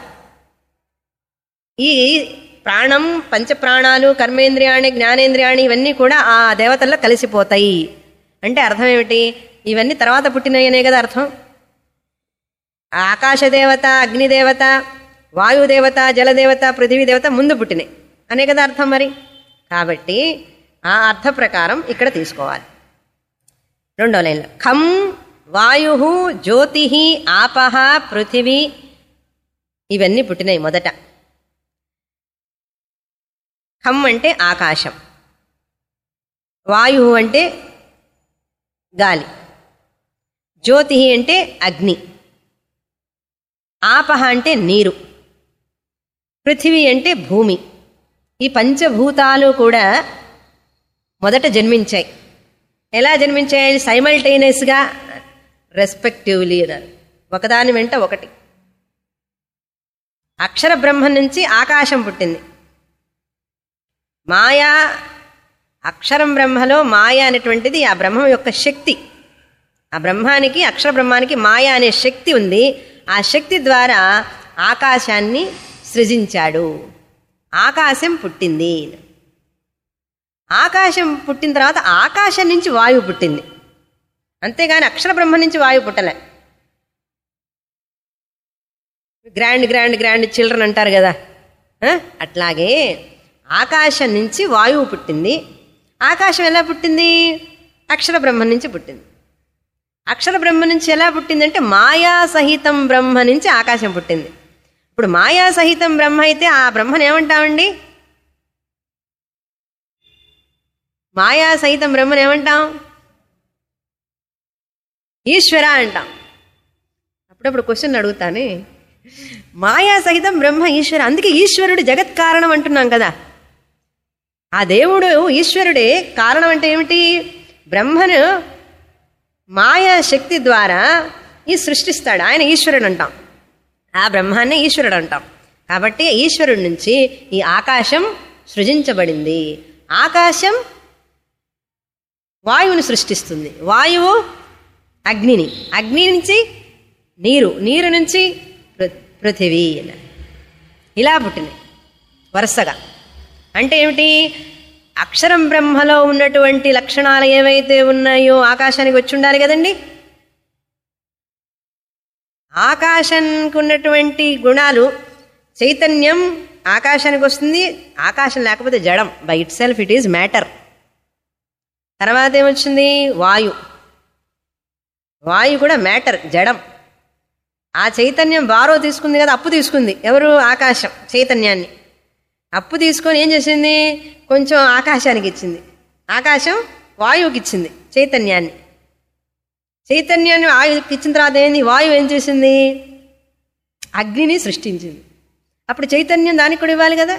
ఈ ప్రాణం పంచప్రాణాలు కర్మేంద్రియాణి జ్ఞానేంద్రియాణి ఇవన్నీ కూడా ఆ దేవతల్లో కలిసిపోతాయి అంటే అర్థం ఏమిటి ఇవన్నీ తర్వాత పుట్టినయనే కదా అర్థం ఆకాశదేవత అగ్నిదేవత వాయుదేవత జలదేవత పృథివీ దేవత ముందు పుట్టినాయి అనే కదా అర్థం మరి కాబట్టి ఆ అర్థ ప్రకారం ఇక్కడ తీసుకోవాలి రెండో లైన్లో ఖం వాయు జ్యోతి ఆపహ పృథివీ ఇవన్నీ పుట్టినాయి మొదట ఖం అంటే ఆకాశం వాయు అంటే గాలి జ్యోతి అంటే అగ్ని ఆపహ అంటే నీరు పృథివీ అంటే భూమి ఈ పంచభూతాలు కూడా మొదట జన్మించాయి ఎలా జన్మించాయి సైమల్టేనియస్గా రెస్పెక్టివ్లీ అన్నారు ఒకదాని వెంట ఒకటి అక్షర బ్రహ్మం నుంచి ఆకాశం పుట్టింది మాయా అక్షరం బ్రహ్మలో మాయ అనేటువంటిది ఆ బ్రహ్మం యొక్క శక్తి ఆ బ్రహ్మానికి అక్షర బ్రహ్మానికి మాయ అనే శక్తి ఉంది ఆ శక్తి ద్వారా ఆకాశాన్ని సృజించాడు ఆకాశం పుట్టింది ఆకాశం పుట్టిన తర్వాత ఆకాశం నుంచి వాయువు పుట్టింది అంతేగాని అక్షర బ్రహ్మ నుంచి వాయువు పుట్టలే గ్రాండ్ గ్రాండ్ గ్రాండ్ చిల్డ్రన్ అంటారు కదా ఆ? అట్లాగే ఆకాశం నుంచి వాయువు పుట్టింది ఆకాశం ఎలా పుట్టింది అక్షర బ్రహ్మ నుంచి పుట్టింది అక్షర బ్రహ్మ నుంచి ఎలా పుట్టిందంటే మాయా సహితం బ్రహ్మ నుంచి ఆకాశం పుట్టింది ఇప్పుడు మాయా సహితం బ్రహ్మ అయితే ఆ బ్రహ్మను ఏమంటామండి మాయా సహితం బ్రహ్మను ఏమంటాం ఈశ్వర అంటాం అప్పుడప్పుడు క్వశ్చన్ అడుగుతానే మాయా సహితం బ్రహ్మ ఈశ్వర అందుకే ఈశ్వరుడు జగత్ కారణం అంటున్నాం కదా ఆ దేవుడు ఈశ్వరుడే కారణం అంటే ఏమిటి బ్రహ్మను మాయా శక్తి ద్వారా ఈ సృష్టిస్తాడు ఆయన ఈశ్వరుడు అంటాం ఆ బ్రహ్మాన్ని ఈశ్వరుడు అంటాం కాబట్టి ఈశ్వరుడి నుంచి ఈ ఆకాశం సృజించబడింది ఆకాశం వాయువుని సృష్టిస్తుంది వాయువు అగ్నిని అగ్ని నుంచి నీరు నీరు నుంచి పృ- పృథివీ అని. ఇలా పుట్టినాయి వరుసగా అంటే ఏమిటి అక్షరం బ్రహ్మలో ఉన్నటువంటి లక్షణాలు ఏవైతే ఉన్నాయో ఆకాశానికి వచ్చి ఉండాలి కదండి ఆకాశానికి ఉన్నటువంటి గుణాలు చైతన్యం ఆకాశానికి వస్తుంది ఆకాశం లేకపోతే జడం by itself it is matter తర్వాత ఏమొచ్చింది వాయు వాయు కూడా మ్యాటర్ జడం ఆ చైతన్యం బారో తీసుకుంది కదా అప్పు తీసుకుంది ఎవరు ఆకాశం చైతన్యాన్ని అప్పు తీసుకొని ఏం చేసింది కొంచెం ఆకాశానికి ఇచ్చింది ఆకాశం వాయువుకి ఇచ్చింది చైతన్యాన్ని చైతన్యాన్ని వాయువుకి ఇచ్చిన తర్వాత ఏంది వాయువు ఏం చేసింది అగ్నిని సృష్టించింది అప్పుడు చైతన్యం దానికి కూడా ఇవ్వాలి కదా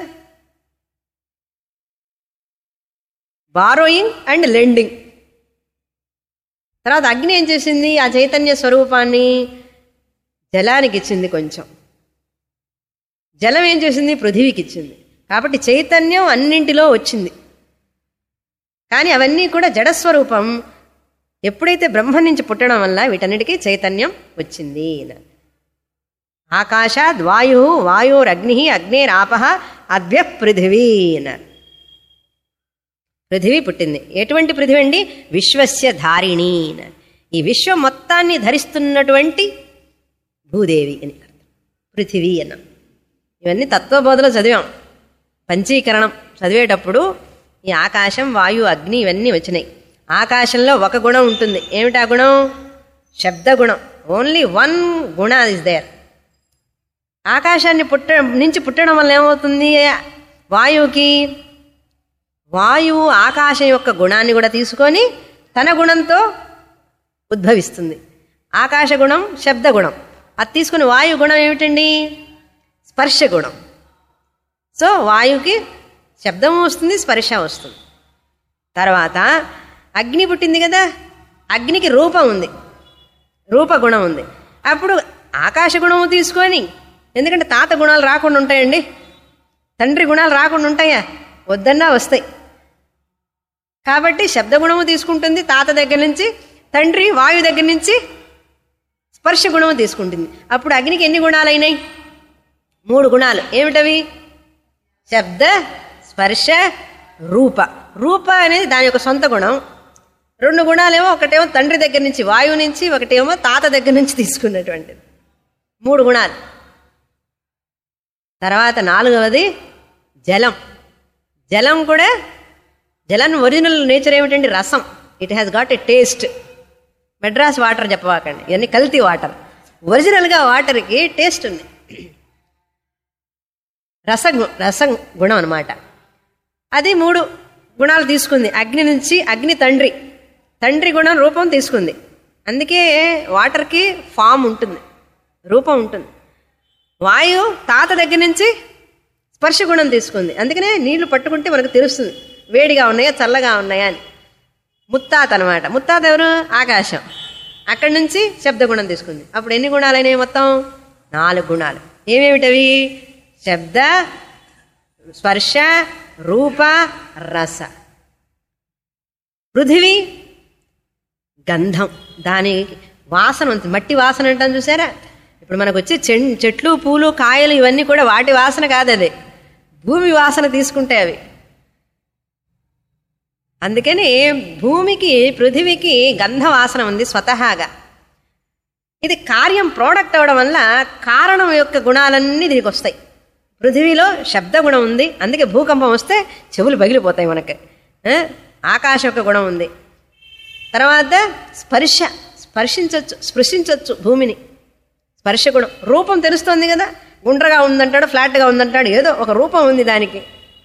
బారోయింగ్ అండ్ లెండింగ్ తర్వాత అగ్ని ఏం చేసింది ఆ చైతన్య స్వరూపాన్ని జలానికి ఇచ్చింది కొంచెం జలం ఏం చేసింది పృథివీకి ఇచ్చింది కాబట్టి చైతన్యం అన్నింటిలో వచ్చింది కానీ అవన్నీ కూడా జడస్వరూపం ఎప్పుడైతే బ్రహ్మ నుంచి పుట్టడం వల్ల వీటన్నిటికీ చైతన్యం వచ్చింది ఆకాశాద్ వాయు వాయురగ్ని అగ్నేరాప అద్భ్య పృథివీ అన్నారు పృథివీ పుట్టింది ఎటువంటి పృథివీ అండి విశ్వస్య ధారిణి అన్నారు. ఈ విశ్వం మొత్తాన్ని ధరిస్తున్నటువంటి భూదేవి అని అర్థం పృథివీ అన్నాం ఇవన్నీ తత్వబోధలో చదివాం పంచీకరణం చదివేటప్పుడు ఈ ఆకాశం వాయు అగ్ని ఇవన్నీ వచ్చినాయి ఆకాశంలో ఒక గుణం ఉంటుంది ఏమిటా గుణం శబ్ద గుణం ఓన్లీ వన్ గుణ ఇస్ దేర్ ఆకాశాన్ని పుట్ట నుంచి పుట్టడం వల్ల ఏమవుతుంది వాయువుకి వాయువు ఆకాశం యొక్క గుణాన్ని కూడా తీసుకొని తన గుణంతో ఉద్భవిస్తుంది ఆకాశ గుణం శబ్ద గుణం అది తీసుకుని వాయు గుణం ఏమిటండి స్పర్శ గుణం సో వాయువుకి శబ్దం వస్తుంది స్పర్శ వస్తుంది తర్వాత అగ్ని పుట్టింది కదా అగ్నికి రూపం ఉంది రూపగుణం ఉంది అప్పుడు ఆకాశ గుణము తీసుకొని ఎందుకంటే తాత గుణాలు రాకుండా ఉంటాయండి తండ్రి గుణాలు రాకుండా ఉంటాయా వద్దన్నా వస్తాయి కాబట్టి శబ్దగుణము తీసుకుంటుంది తాత దగ్గర నుంచి తండ్రి వాయు దగ్గర నుంచి స్పర్శ గుణము తీసుకుంటుంది అప్పుడు అగ్నికి ఎన్ని గుణాలు అయినాయి మూడు గుణాలు ఏమిటవి శబ్ద స్పర్శ రూప రూప అనేది దాని యొక్క సొంత గుణం రెండు గుణాలేమో ఒకటేమో తండ్రి దగ్గర నుంచి వాయువు నుంచి ఒకటేమో తాత దగ్గర నుంచి తీసుకున్నటువంటిది మూడు గుణాలు తర్వాత నాలుగవది జలం జలం కూడా జలం ఒరిజినల్ నేచర్ ఏమిటండి rasam it has got a taste Madras water చెప్పవాకండి ఇవన్నీ కల్తీ వాటర్ ఒరిజినల్గా వాటర్కి టేస్ట్ ఉంది రస రసం గుణం అనమాట అది మూడు గుణాలు తీసుకుంది అగ్ని నుంచి అగ్ని తండ్రి తండ్రి గుణం రూపం తీసుకుంది అందుకే వాటర్కి ఫామ్ ఉంటుంది రూపం ఉంటుంది వాయువు తాత దగ్గర నుంచి స్పర్శ గుణం తీసుకుంది అందుకనే నీళ్లు పట్టుకుంటే మనకు తెలుస్తుంది వేడిగా ఉన్నాయా చల్లగా ఉన్నాయా అని ముత్తాత అనమాట ముత్తాత ఎవరు ఆకాశం అక్కడి నుంచి శబ్దగుణం తీసుకుంది అప్పుడు ఎన్ని గుణాలైనవి మొత్తం నాలుగు గుణాలు ఏమేమిటవి శబ్ద స్పర్శ రూప రస పృథివీ గంధం దాని వాసన ఉంటుంది మట్టి వాసన అంటాం చూసారా ఇప్పుడు మనకు వచ్చే చెన్- చెట్లు పూలు కాయలు ఇవన్నీ కూడా వాటి వాసన కాదు అది భూమి వాసన తీసుకుంటే అవి అందుకని భూమికి పృథివీకి గంధ వాసన ఉంది స్వతహాగా ఇది కార్యం ప్రోడక్ట్ అవడం వల్ల కారణం యొక్క గుణాలన్నీ దీనికి వస్తాయి పృథివీలో శబ్ద గుణం ఉంది అందుకే భూకంపం వస్తే చెవులు పగిలిపోతాయి మనకి ఆ? ఆకాశ యొక్క గుణం ఉంది తర్వాత స్పర్శ స్పర్శించవచ్చు స్పృశించవచ్చు భూమిని స్పర్శ గుణం రూపం తెలుస్తోంది కదా గుండ్రగా ఉందంటాడు ఫ్లాట్గా ఉందంటాడు ఏదో ఒక రూపం ఉంది దానికి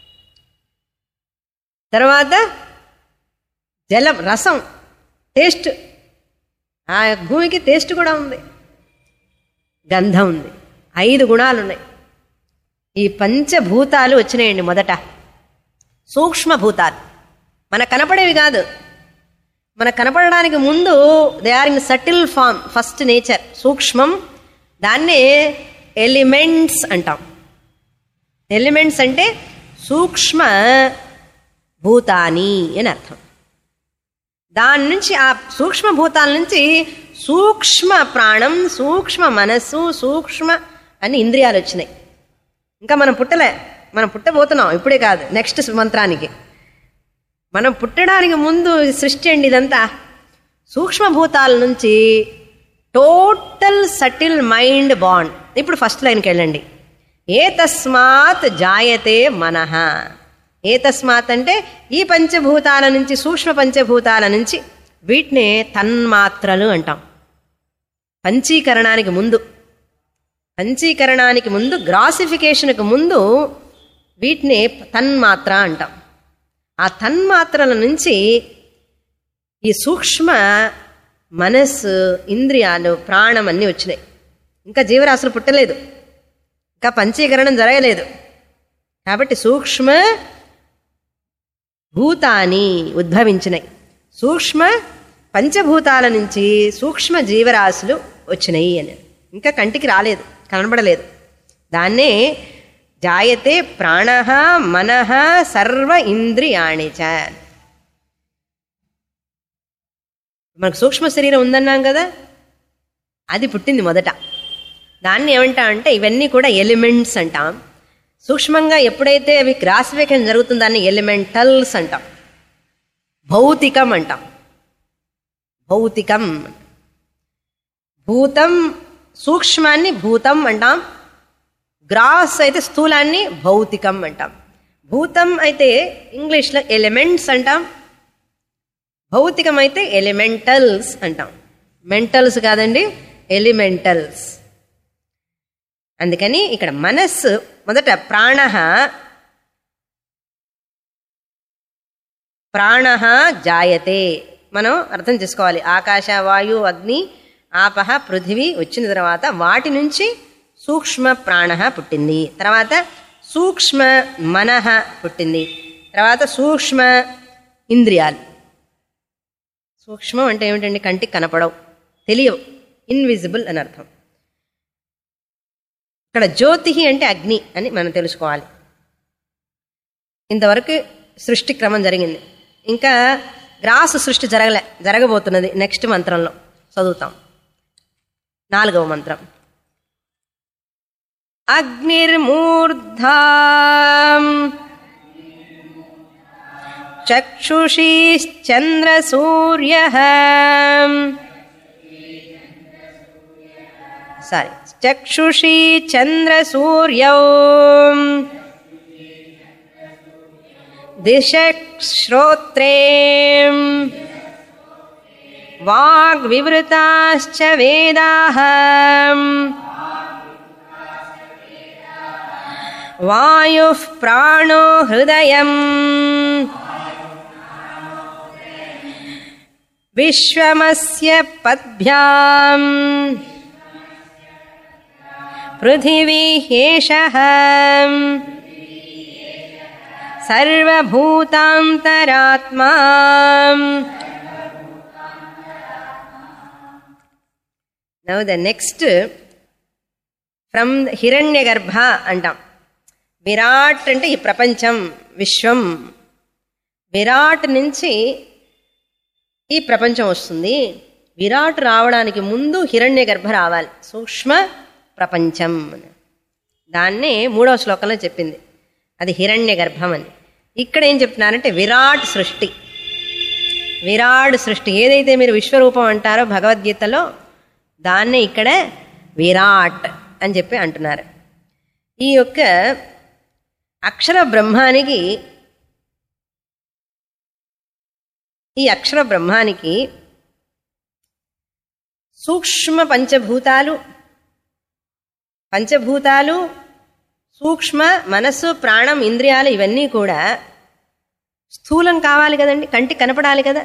తర్వాత జలం రసం టేస్ట్ ఆ భూమికి టేస్ట్ కూడా ఉంది గంధం ఉంది ఐదు గుణాలు ఉన్నాయి ఈ పంచభూతాలు వచ్చినాయండి మొదట సూక్ష్మభూతాలు మన కనపడేవి కాదు మన కనపడడానికి ముందు they are in subtle form first nature సూక్ష్మం దాన్నే ఎలిమెంట్స్ అంటాం ఎలిమెంట్స్ అంటే సూక్ష్మ భూతాని అని అర్థం దాని నుంచి ఆ సూక్ష్మ భూతాల నుంచి సూక్ష్మ ప్రాణం సూక్ష్మ మనస్సు సూక్ష్మ అని ఇంద్రియాలు వచ్చినాయి ఇంకా మనం పుట్టలే మనం పుట్టబోతున్నాం ఇప్పుడే కాదు నెక్స్ట్ మంత్రానికి మనం పుట్టడానికి ముందు సృష్టి అండి ఇదంతా సూక్ష్మభూతాల నుంచి టోటల్ సటిల్ మైండ్ బాండ్ ఇప్పుడు ఫస్ట్ లైన్కి వెళ్ళండి ఏ తస్మాత్ జాయతే మనః ఏ తస్మాత్ అంటే ఈ పంచభూతాల నుంచి సూక్ష్మ పంచభూతాల నుంచి వీటినే తన్మాత్రలు అంటాం పంచీకరణానికి ముందు పంచీకరణానికి ముందు గ్రాసిఫికేషన్కి ముందు వీటిని తన్మాత్ర అంటాం ఆ తన్మాత్రల నుంచి ఈ సూక్ష్మ మనస్సు ఇంద్రియాలు ప్రాణం అన్నీ వచ్చినాయి ఇంకా జీవరాశులు పుట్టలేదు ఇంకా పంచీకరణం జరగలేదు కాబట్టి సూక్ష్మ భూతాని ఉద్భవించినాయి సూక్ష్మ పంచభూతాల నుంచి సూక్ష్మ జీవరాశులు వచ్చినాయి అని ఇంకా కంటికి రాలేదు కనబడలేదు దాన్నే జాయతే ప్రాణ మనః సర్వ ఇంద్రియాణి చ మనకు సూక్ష్మ శరీరం ఉందన్నాం కదా అది పుట్టింది మొదట దాన్ని ఏమంటాం అంటే ఇవన్నీ కూడా ఎలిమెంట్స్ అంటాం సూక్ష్మంగా ఎప్పుడైతే అవి గ్రాసిఫికేషన్ జరుగుతుందో దాన్ని ఎలిమెంటల్స్ అంటాం భౌతికం అంటాం భౌతికం భూతం సూక్ష్మాన్ని భూతం అంటాం గ్రాస్ అయితే స్థూలాన్ని భౌతికం అంటాం భూతం అయితే ఇంగ్లీష్లో ఎలిమెంట్స్ అంటాం భౌతికం అయితే ఎలిమెంటల్స్ అంటాం మెంటల్స్ కాదండి ఎలిమెంటల్స్ అందుకని ఇక్కడ మనస్సు మొదట ప్రాణ ప్రాణ జాయతే మనం అర్థం చేసుకోవాలి ఆకాశ వాయు అగ్ని ఆపహ పృథివీ వచ్చిన తర్వాత వాటి నుంచి సూక్ష్మ ప్రాణ పుట్టింది తర్వాత సూక్ష్మ మనః పుట్టింది తర్వాత సూక్ష్మ ఇంద్రియాలు సూక్ష్మం అంటే ఏమిటండి కంటికి కనపడవు తెలియవు ఇన్విజిబుల్ అని అర్థం ఇక్కడ జ్యోతి అంటే అగ్ని అని మనం తెలుసుకోవాలి ఇంతవరకు సృష్టి క్రమం జరిగింది ఇంకా గ్రాసు సృష్టి జరగలే జరగబోతున్నది నెక్స్ట్ మంత్రంలో చదువుతాం నాలుగవ మంత్రం అగ్నిర్మూర్ధా చక్షుషీశ్చంద్రసూర్య సారీ చక్షుషీ చంద్రసూర్యౌ దిశ శ్రోత్రే వాగ్వివృతాశ్చ వేదాः వాయుః ప్రాణో హృదయం విశ్వమస్య పద్భ్యాం పృథివీ హ్యేషः సర్వభూతాంతరాత్మా now the next from Hiranyagarbha అంటాం విరాట్ అంటే ఈ ప్రపంచం విశ్వం విరాట్ నుంచి ఈ ప్రపంచం వస్తుంది విరాట్ రావడానికి ముందు హిరణ్య గర్భ రావాలి సూక్ష్మ ప్రపంచం అని దాన్నే మూడవ శ్లోకంలో చెప్పింది అది హిరణ్య గర్భం అని ఇక్కడ ఏం చెప్తున్నారంటే విరాట్ సృష్టి విరాట్ సృష్టి ఏదైతే మీరు విశ్వరూపం అంటారో భగవద్గీతలో దాన్నే ఇక్కడ విరాట్ అని చెప్పి అంటున్నారు ఈ యొక్క అక్షర బ్రహ్మానికి ఈ అక్షర బ్రహ్మానికి సూక్ష్మ పంచభూతాలు పంచభూతాలు సూక్ష్మ మనస్సు ప్రాణం ఇంద్రియాలు ఇవన్నీ కూడా స్థూలం కావాలి కదండి కంటికి కనపడాలి కదా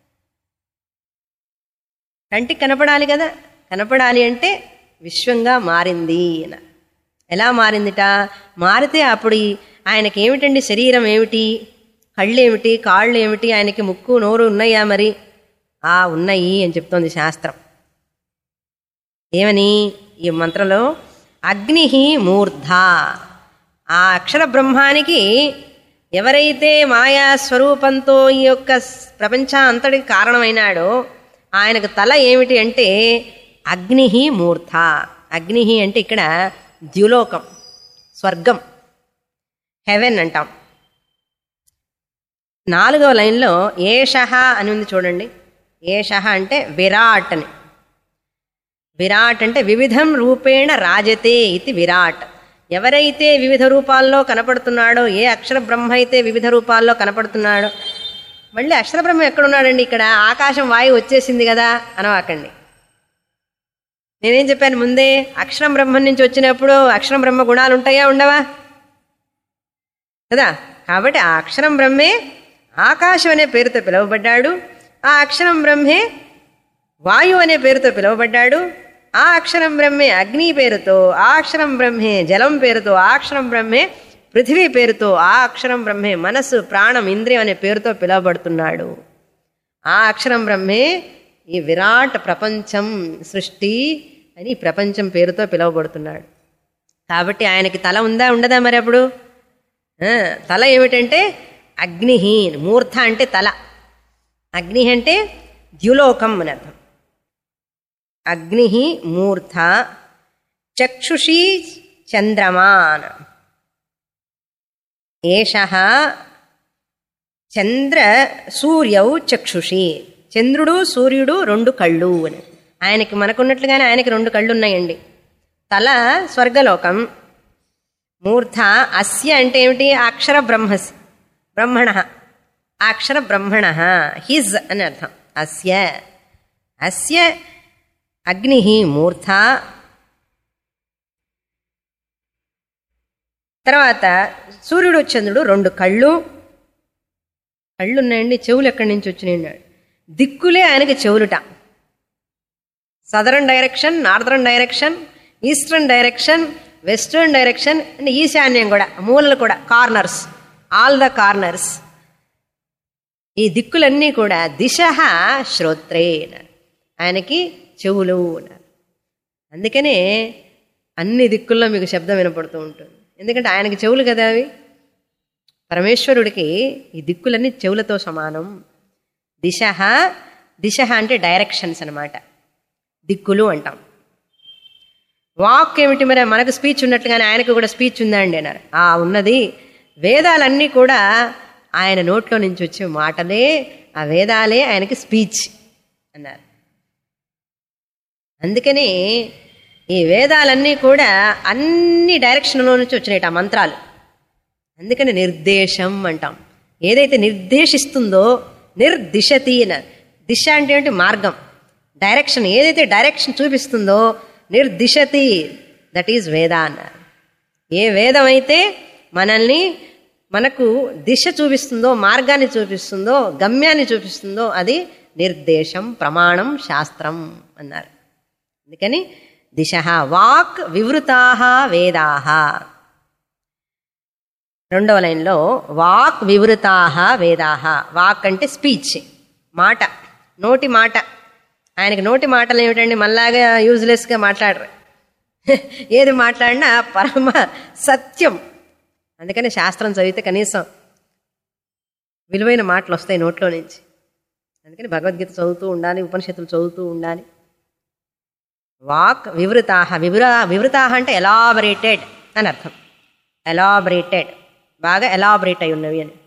కంటికి కనపడాలి కదా కనపడాలి అంటే విశ్వంగా మారింది అని ఎలా మారిందిట మారితే అప్పుడు ఈ- ఆయనకి ఏమిటండి శరీరం ఏమిటి కళ్ళు ఏమిటి కాళ్ళు ఏమిటి ఆయనకి ముక్కు నోరు ఉన్నాయా మరి ఆ ఉన్నాయి అని చెప్తోంది శాస్త్రం ఏమని ఈ మంత్రంలో అగ్ని మూర్ధ ఆ అక్షర బ్రహ్మానికి ఎవరైతే మాయా స్వరూపంతో ఈ యొక్క స్- ప్రపంచం అంతటికి కారణమైనాడో ఆయనకు తల ఏమిటి అంటే అగ్ని మూర్ధ అగ్ని అంటే ఇక్కడ ద్యులోకం స్వర్గం హెవెన్ అంటాం నాలుగవ లైన్లో ఏషః అని ఉంది చూడండి ఏషః అంటే విరాట్ అని విరాట్ అంటే వివిధం రూపేణ రాజతే ఇది విరాట్ ఎవరైతే వివిధ రూపాల్లో కనపడుతున్నాడో ఏ అక్షర బ్రహ్మ అయితే వివిధ రూపాల్లో కనపడుతున్నాడో మళ్ళీ అక్షర బ్రహ్మ ఎక్కడున్నాడండి ఇక్కడ ఆకాశం వాయువు వచ్చేసింది కదా అనవాకండి నేనేం చెప్పాను ముందే అక్షరం బ్రహ్మం నుంచి వచ్చినప్పుడు అక్షరం బ్రహ్మ గుణాలు ఉంటాయా ఉండవా కదా కాబట్టి ఆ అక్షరం బ్రహ్మే ఆకాశం అనే పేరుతో పిలువబడ్డాడు ఆ అక్షరం బ్రహ్మే వాయు అనే పేరుతో పిలువబడ్డాడు ఆ అక్షరం బ్రహ్మే అగ్ని పేరుతో ఆ అక్షరం బ్రహ్మే జలం పేరుతో ఆ అక్షరం బ్రహ్మే పృథివీ పేరుతో ఆ అక్షరం బ్రహ్మే మనస్సు ప్రాణం ఇంద్రియం అనే పేరుతో పిలువబడుతున్నాడు ఆ అక్షరం బ్రహ్మే ఈ విరాట్ ప్రపంచం సృష్టి అని ఈ ప్రపంచం పేరుతో పిలువబడుతున్నాడు కాబట్టి ఆయనకి తల ఉందా ఉండదా మరి అప్పుడు ఆ, తల ఏమిటంటే అగ్ని మూర్ధ అంటే తల అగ్ని అంటే ద్యులోకం అని అర్థం అగ్ని మూర్ధ చక్షుషి చంద్రమాన్ ఏష చంద్ర సూర్యౌ చక్షుషి చంద్రుడు సూర్యుడు రెండు కళ్ళు అని ఆయనకి మనకున్నట్లుగానే ఆయనకి రెండు కళ్ళు ఉన్నాయండి తల స్వర్గలోకం మూర్ధ అస్య అంటే ఏమిటి అక్షర బ్రహ్మస్ బ్రహ్మణ అక్షర బ్రహ్మణ హిజ్ అని అర్థం అస్య అస్య అగ్ని మూర్ధ తర్వాత సూర్యుడు చంద్రుడు రెండు కళ్ళు కళ్ళు ఉన్నాయండి చెవులు ఎక్కడి నుంచి వచ్చినాయి దిక్కులే ఆయనకి చెవులుట southern direction northern direction eastern direction western direction and ఈశాన్యం కూడా మూలలు కూడా కార్నర్స్ ఆల్ ద కార్నర్స్ ఈ దిక్కులన్నీ కూడా దిశ శ్రోత్రే అన్నారు ఆయనకి చెవులు అన్నారు అందుకనే అన్ని దిక్కుల్లో మీకు శబ్దం వినపడుతూ ఉంటుంది ఎందుకంటే ఆయనకి చెవులు కదా అవి పరమేశ్వరుడికి ఈ దిక్కులన్నీ చెవులతో సమానం దిశ దిశ అంటే డైరెక్షన్స్ అన్నమాట దిక్కులు అంటాం వాక్ ఏమిటి మరి మనకు స్పీచ్ ఉన్నట్లుగానే ఆయనకు కూడా స్పీచ్ ఉందా అండి అన్నారు ఆ ఉన్నది వేదాలన్నీ కూడా ఆయన నోట్లో నుంచి వచ్చే మాటలే ఆ వేదాలే ఆయనకి స్పీచ్ అన్నారు అందుకని ఈ వేదాలన్నీ కూడా అన్ని డైరెక్షన్లో నుంచి వచ్చినాయి ఆ మంత్రాలు అందుకని నిర్దేశం అంటాం ఏదైతే నిర్దేశిస్తుందో నిర్దిశతి అన్నారు దిశ అంటే ఏంటి మార్గం డైరెక్షన్ ఏదైతే డైరెక్షన్ చూపిస్తుందో నిర్దిశతి దట్ ఈజ్ వేద అన్నారు ఏ వేదం అయితే మనల్ని మనకు దిశ చూపిస్తుందో మార్గాన్ని చూపిస్తుందో గమ్యాన్ని చూపిస్తుందో అది నిర్దేశం ప్రమాణం శాస్త్రం అన్నారు అందుకని దిశ వాక్ వివృతా వేదా రెండవ లైన్లో వాక్ వివృతా వేదా వాక్ అంటే స్పీచ్ మాట నోటి మాట ఆయనకి నోటి మాటలు ఏమిటండి మళ్ళాగా యూజ్లెస్గా మాట్లాడరు ఏది మాట్లాడినా పరమ సత్యం అందుకని శాస్త్రం చదివితే కనీసం విలువైన మాటలు వస్తాయి నోట్లో నుంచి అందుకని భగవద్గీత చదువుతూ ఉండాలి ఉపనిషత్తులు చదువుతూ ఉండాలి వాక్ వివృతాహ వివృ వివృతాహ అంటే ఎలాబరేటెడ్ అని అర్థం ఎలాబరేటెడ్ బాగా ఎలాబరేట్ అయి ఉన్నవి అని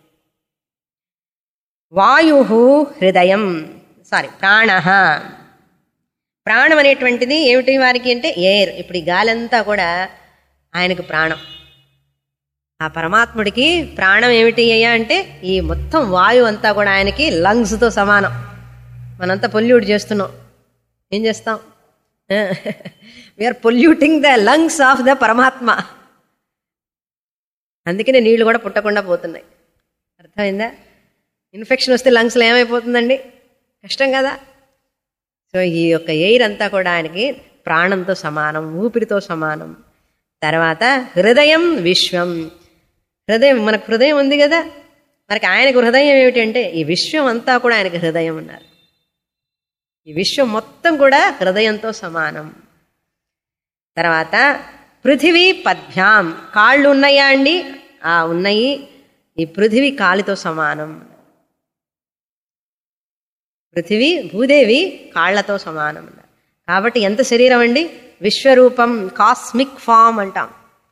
వాయు హృదయం సారీ ప్రాణ ప్రాణం అనేటువంటిది ఏమిటి వారికి అంటే ఎయిర్ ఇప్పుడు ఈ గాలంతా కూడా ఆయనకు ప్రాణం ఆ పరమాత్ముడికి ప్రాణం ఏమిటి అయ్యా అంటే ఈ మొత్తం వాయువు అంతా కూడా ఆయనకి లంగ్స్తో సమానం మనంతా పొల్యూట్ చేస్తున్నాం ఏం చేస్తాం we are polluting the lungs of the Paramatma అందుకనే నీళ్లు కూడా పుట్టకుండా పోతున్నాయి అర్థమైందా ఇన్ఫెక్షన్ వస్తే లంగ్స్లో ఏమైపోతుందండి కష్టం కదా సో ఈ యొక్క ఎయిర్ అంతా కూడా ఆయనకి ప్రాణంతో సమానం ఊపిరితో సమానం తర్వాత హృదయం విశ్వం హృదయం మనకు హృదయం ఉంది కదా మనకి ఆయనకు హృదయం ఏమిటంటే ఈ విశ్వం అంతా కూడా ఆయనకి హృదయం ఉన్నారు ఈ విశ్వం మొత్తం కూడా హృదయంతో సమానం తర్వాత పృథివీ పద్భ్యాం కాళ్ళు ఉన్నాయా అండి ఆ ఉన్నాయి ఈ పృథివీ కాలితో సమానం పృథివీ భూదేవి కాళ్లతో సమానం అన్నారు కాబట్టి ఎంత శరీరం అండి విశ్వరూపం కాస్మిక్ ఫామ్ అంటాం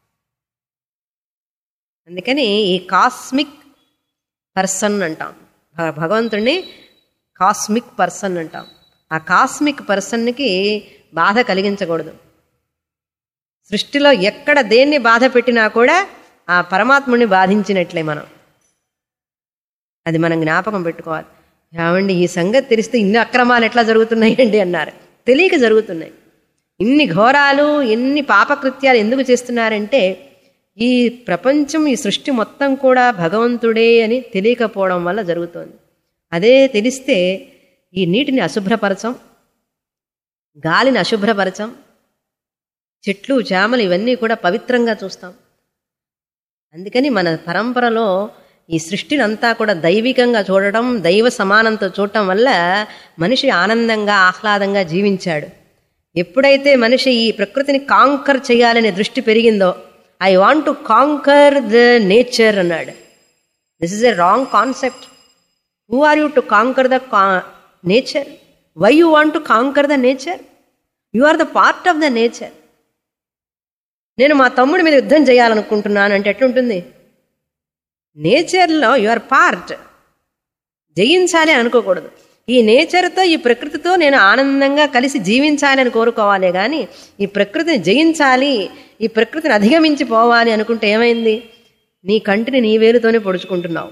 అందుకని ఈ కాస్మిక్ పర్సన్ అంటాం భ- భగవంతుణ్ణి కాస్మిక్ పర్సన్ అంటాం ఆ కాస్మిక్ పర్సన్కి బాధ కలిగించకూడదు సృష్టిలో ఎక్కడ దేన్ని బాధ పెట్టినా కూడా ఆ పరమాత్ముని బాధించినట్లే మనం అది మనం జ్ఞాపకం పెట్టుకోవాలి ఏమండి ఈ సంగతి తెలిస్తే ఇన్ని అక్రమాలు ఎట్లా జరుగుతున్నాయండి అన్నారు తెలియక జరుగుతున్నాయి ఇన్ని ఘోరాలు ఎన్ని పాపకృత్యాలు ఎందుకు చేస్తున్నారంటే ఈ ప్రపంచం ఈ సృష్టి మొత్తం కూడా భగవంతుడే అని తెలియకపోవడం వల్ల జరుగుతోంది అదే తెలిస్తే ఈ నీటిని అశుభ్రపరచం గాలిని అశుభ్రపరచం చెట్లు చేమలు ఇవన్నీ కూడా పవిత్రంగా చూస్తాం అందుకని మన పరంపరలో ఈ సృష్టిని అంతా కూడా దైవికంగా చూడడం దైవ సమానంతో చూడటం వల్ల మనిషి ఆనందంగా ఆహ్లాదంగా జీవించాడు ఎప్పుడైతే మనిషి ఈ ప్రకృతిని కాంకర్ చేయాలనే దృష్టి పెరిగిందో I want to conquer the nature అన్నాడు this is a wrong concept who are you to conquer the nature why you want to conquer the nature you are the part of the nature నేను మా తమ్ముడి మీద యుద్ధం చేయాలనుకుంటున్నాను అంటే ఎట్లుంటుంది నేచర్లో యు ఆర్ పార్ట్ జయించాలి అని అనుకోకూడదు ఈ నేచర్తో ఈ ప్రకృతితో నేను ఆనందంగా కలిసి జీవించాలి అని కోరుకోవాలి కానీ ఈ ప్రకృతిని జయించాలి ఈ ప్రకృతిని అధిగమించి పోవాలి అనుకుంటే ఏమైంది నీ కంటిని నీ వేలుతోనే పొడుచుకుంటున్నావు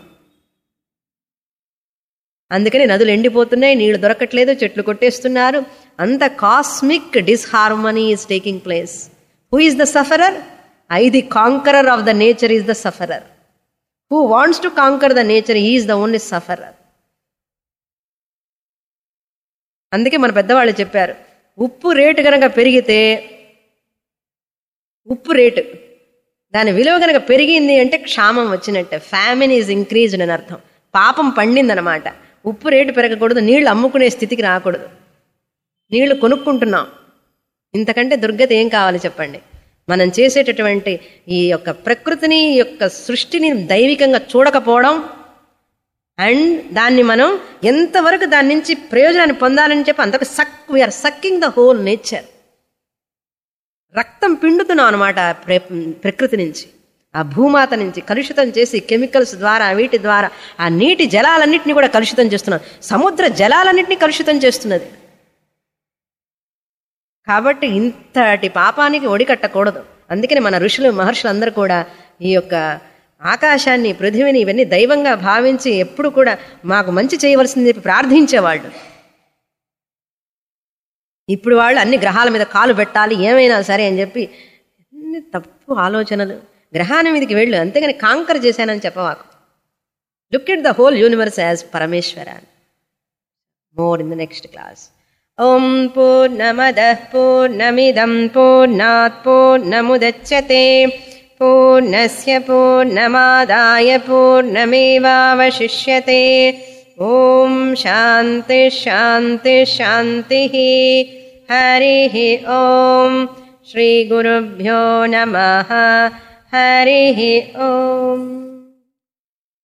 అందుకని నదులు ఎండిపోతున్నాయి నీళ్లు దొరకట్లేదు చెట్లు కొట్టేస్తున్నారు అంత cosmic disharmony is taking place who is the sufferer I the conqueror of the nature is the sufferer who wants to conquer the nature is the only sufferer అందుకే మన పెద్దవాళ్ళు చెప్పారు ఉప్పు రేటు కనుక పెరిగితే ఉప్పు రేటు దాని విలువ కనుక పెరిగింది అంటే క్షామం వచ్చినట్టే ఫ్యామిన్ ఈజ్ ఇంక్రీజ్డ్ అని అర్థం పాపం పండిందనమాట ఉప్పు రేటు పెరగకూడదు నీళ్లు అమ్ముకునే స్థితికి రాకూడదు నీళ్లు కొనుక్కుంటున్నాం ఇంతకంటే దుర్గతి ఏం కావాలి చెప్పండి మనం చేసేటటువంటి ఈ యొక్క ప్రకృతిని ఈ యొక్క సృష్టిని దైవికంగా చూడకపోవడం అండ్ దాన్ని మనం ఎంతవరకు దాని నుంచి ప్రయోజనాన్ని పొందాలని చెప్పి అంతకు suck we are sucking the whole nature రక్తం పిండుతున్నాం అనమాట ప్రకృతి నుంచి ఆ భూమాత నుంచి కలుషితం చేసి కెమికల్స్ ద్వారా వీటి ద్వారా ఆ నీటి జలాలన్నింటినీ కూడా కలుషితం చేస్తున్నాం సముద్ర జలాలన్నింటినీ కలుషితం చేస్తున్నది కాబట్టి ఇంతటి పాపానికి ఒడికట్టకూడదు అందుకని మన ఋషులు మహర్షులు అందరూ కూడా ఈ యొక్క ఆకాశాన్ని పృథివిని ఇవన్నీ దైవంగా భావించి ఎప్పుడు కూడా మాకు మంచి చేయవలసింది చెప్పి ప్రార్థించేవాళ్ళు ఇప్పుడు వాళ్ళు అన్ని గ్రహాల మీద కాలు పెట్టాలి ఏమైనా సరే అని చెప్పి అన్ని తప్పు ఆలోచనలు గ్రహాల మీదకి వెళ్ళు అంతేగాని కాంకర్ చేశానని చెప్పవాకు look it the whole universe as Parameshwara more in the next class ఓం పూర్ణమద పూర్ణమిదం పూర్ణాత్ పూర్ణముదచ్చతే పూర్ణస్య పూర్ణమాదాయ పూర్ణమేవావశిష్యతే ఓం శాంతి శాంతి శాంతి హరి ఓం శ్రీ గురుభ్యో నమ హరి ఓం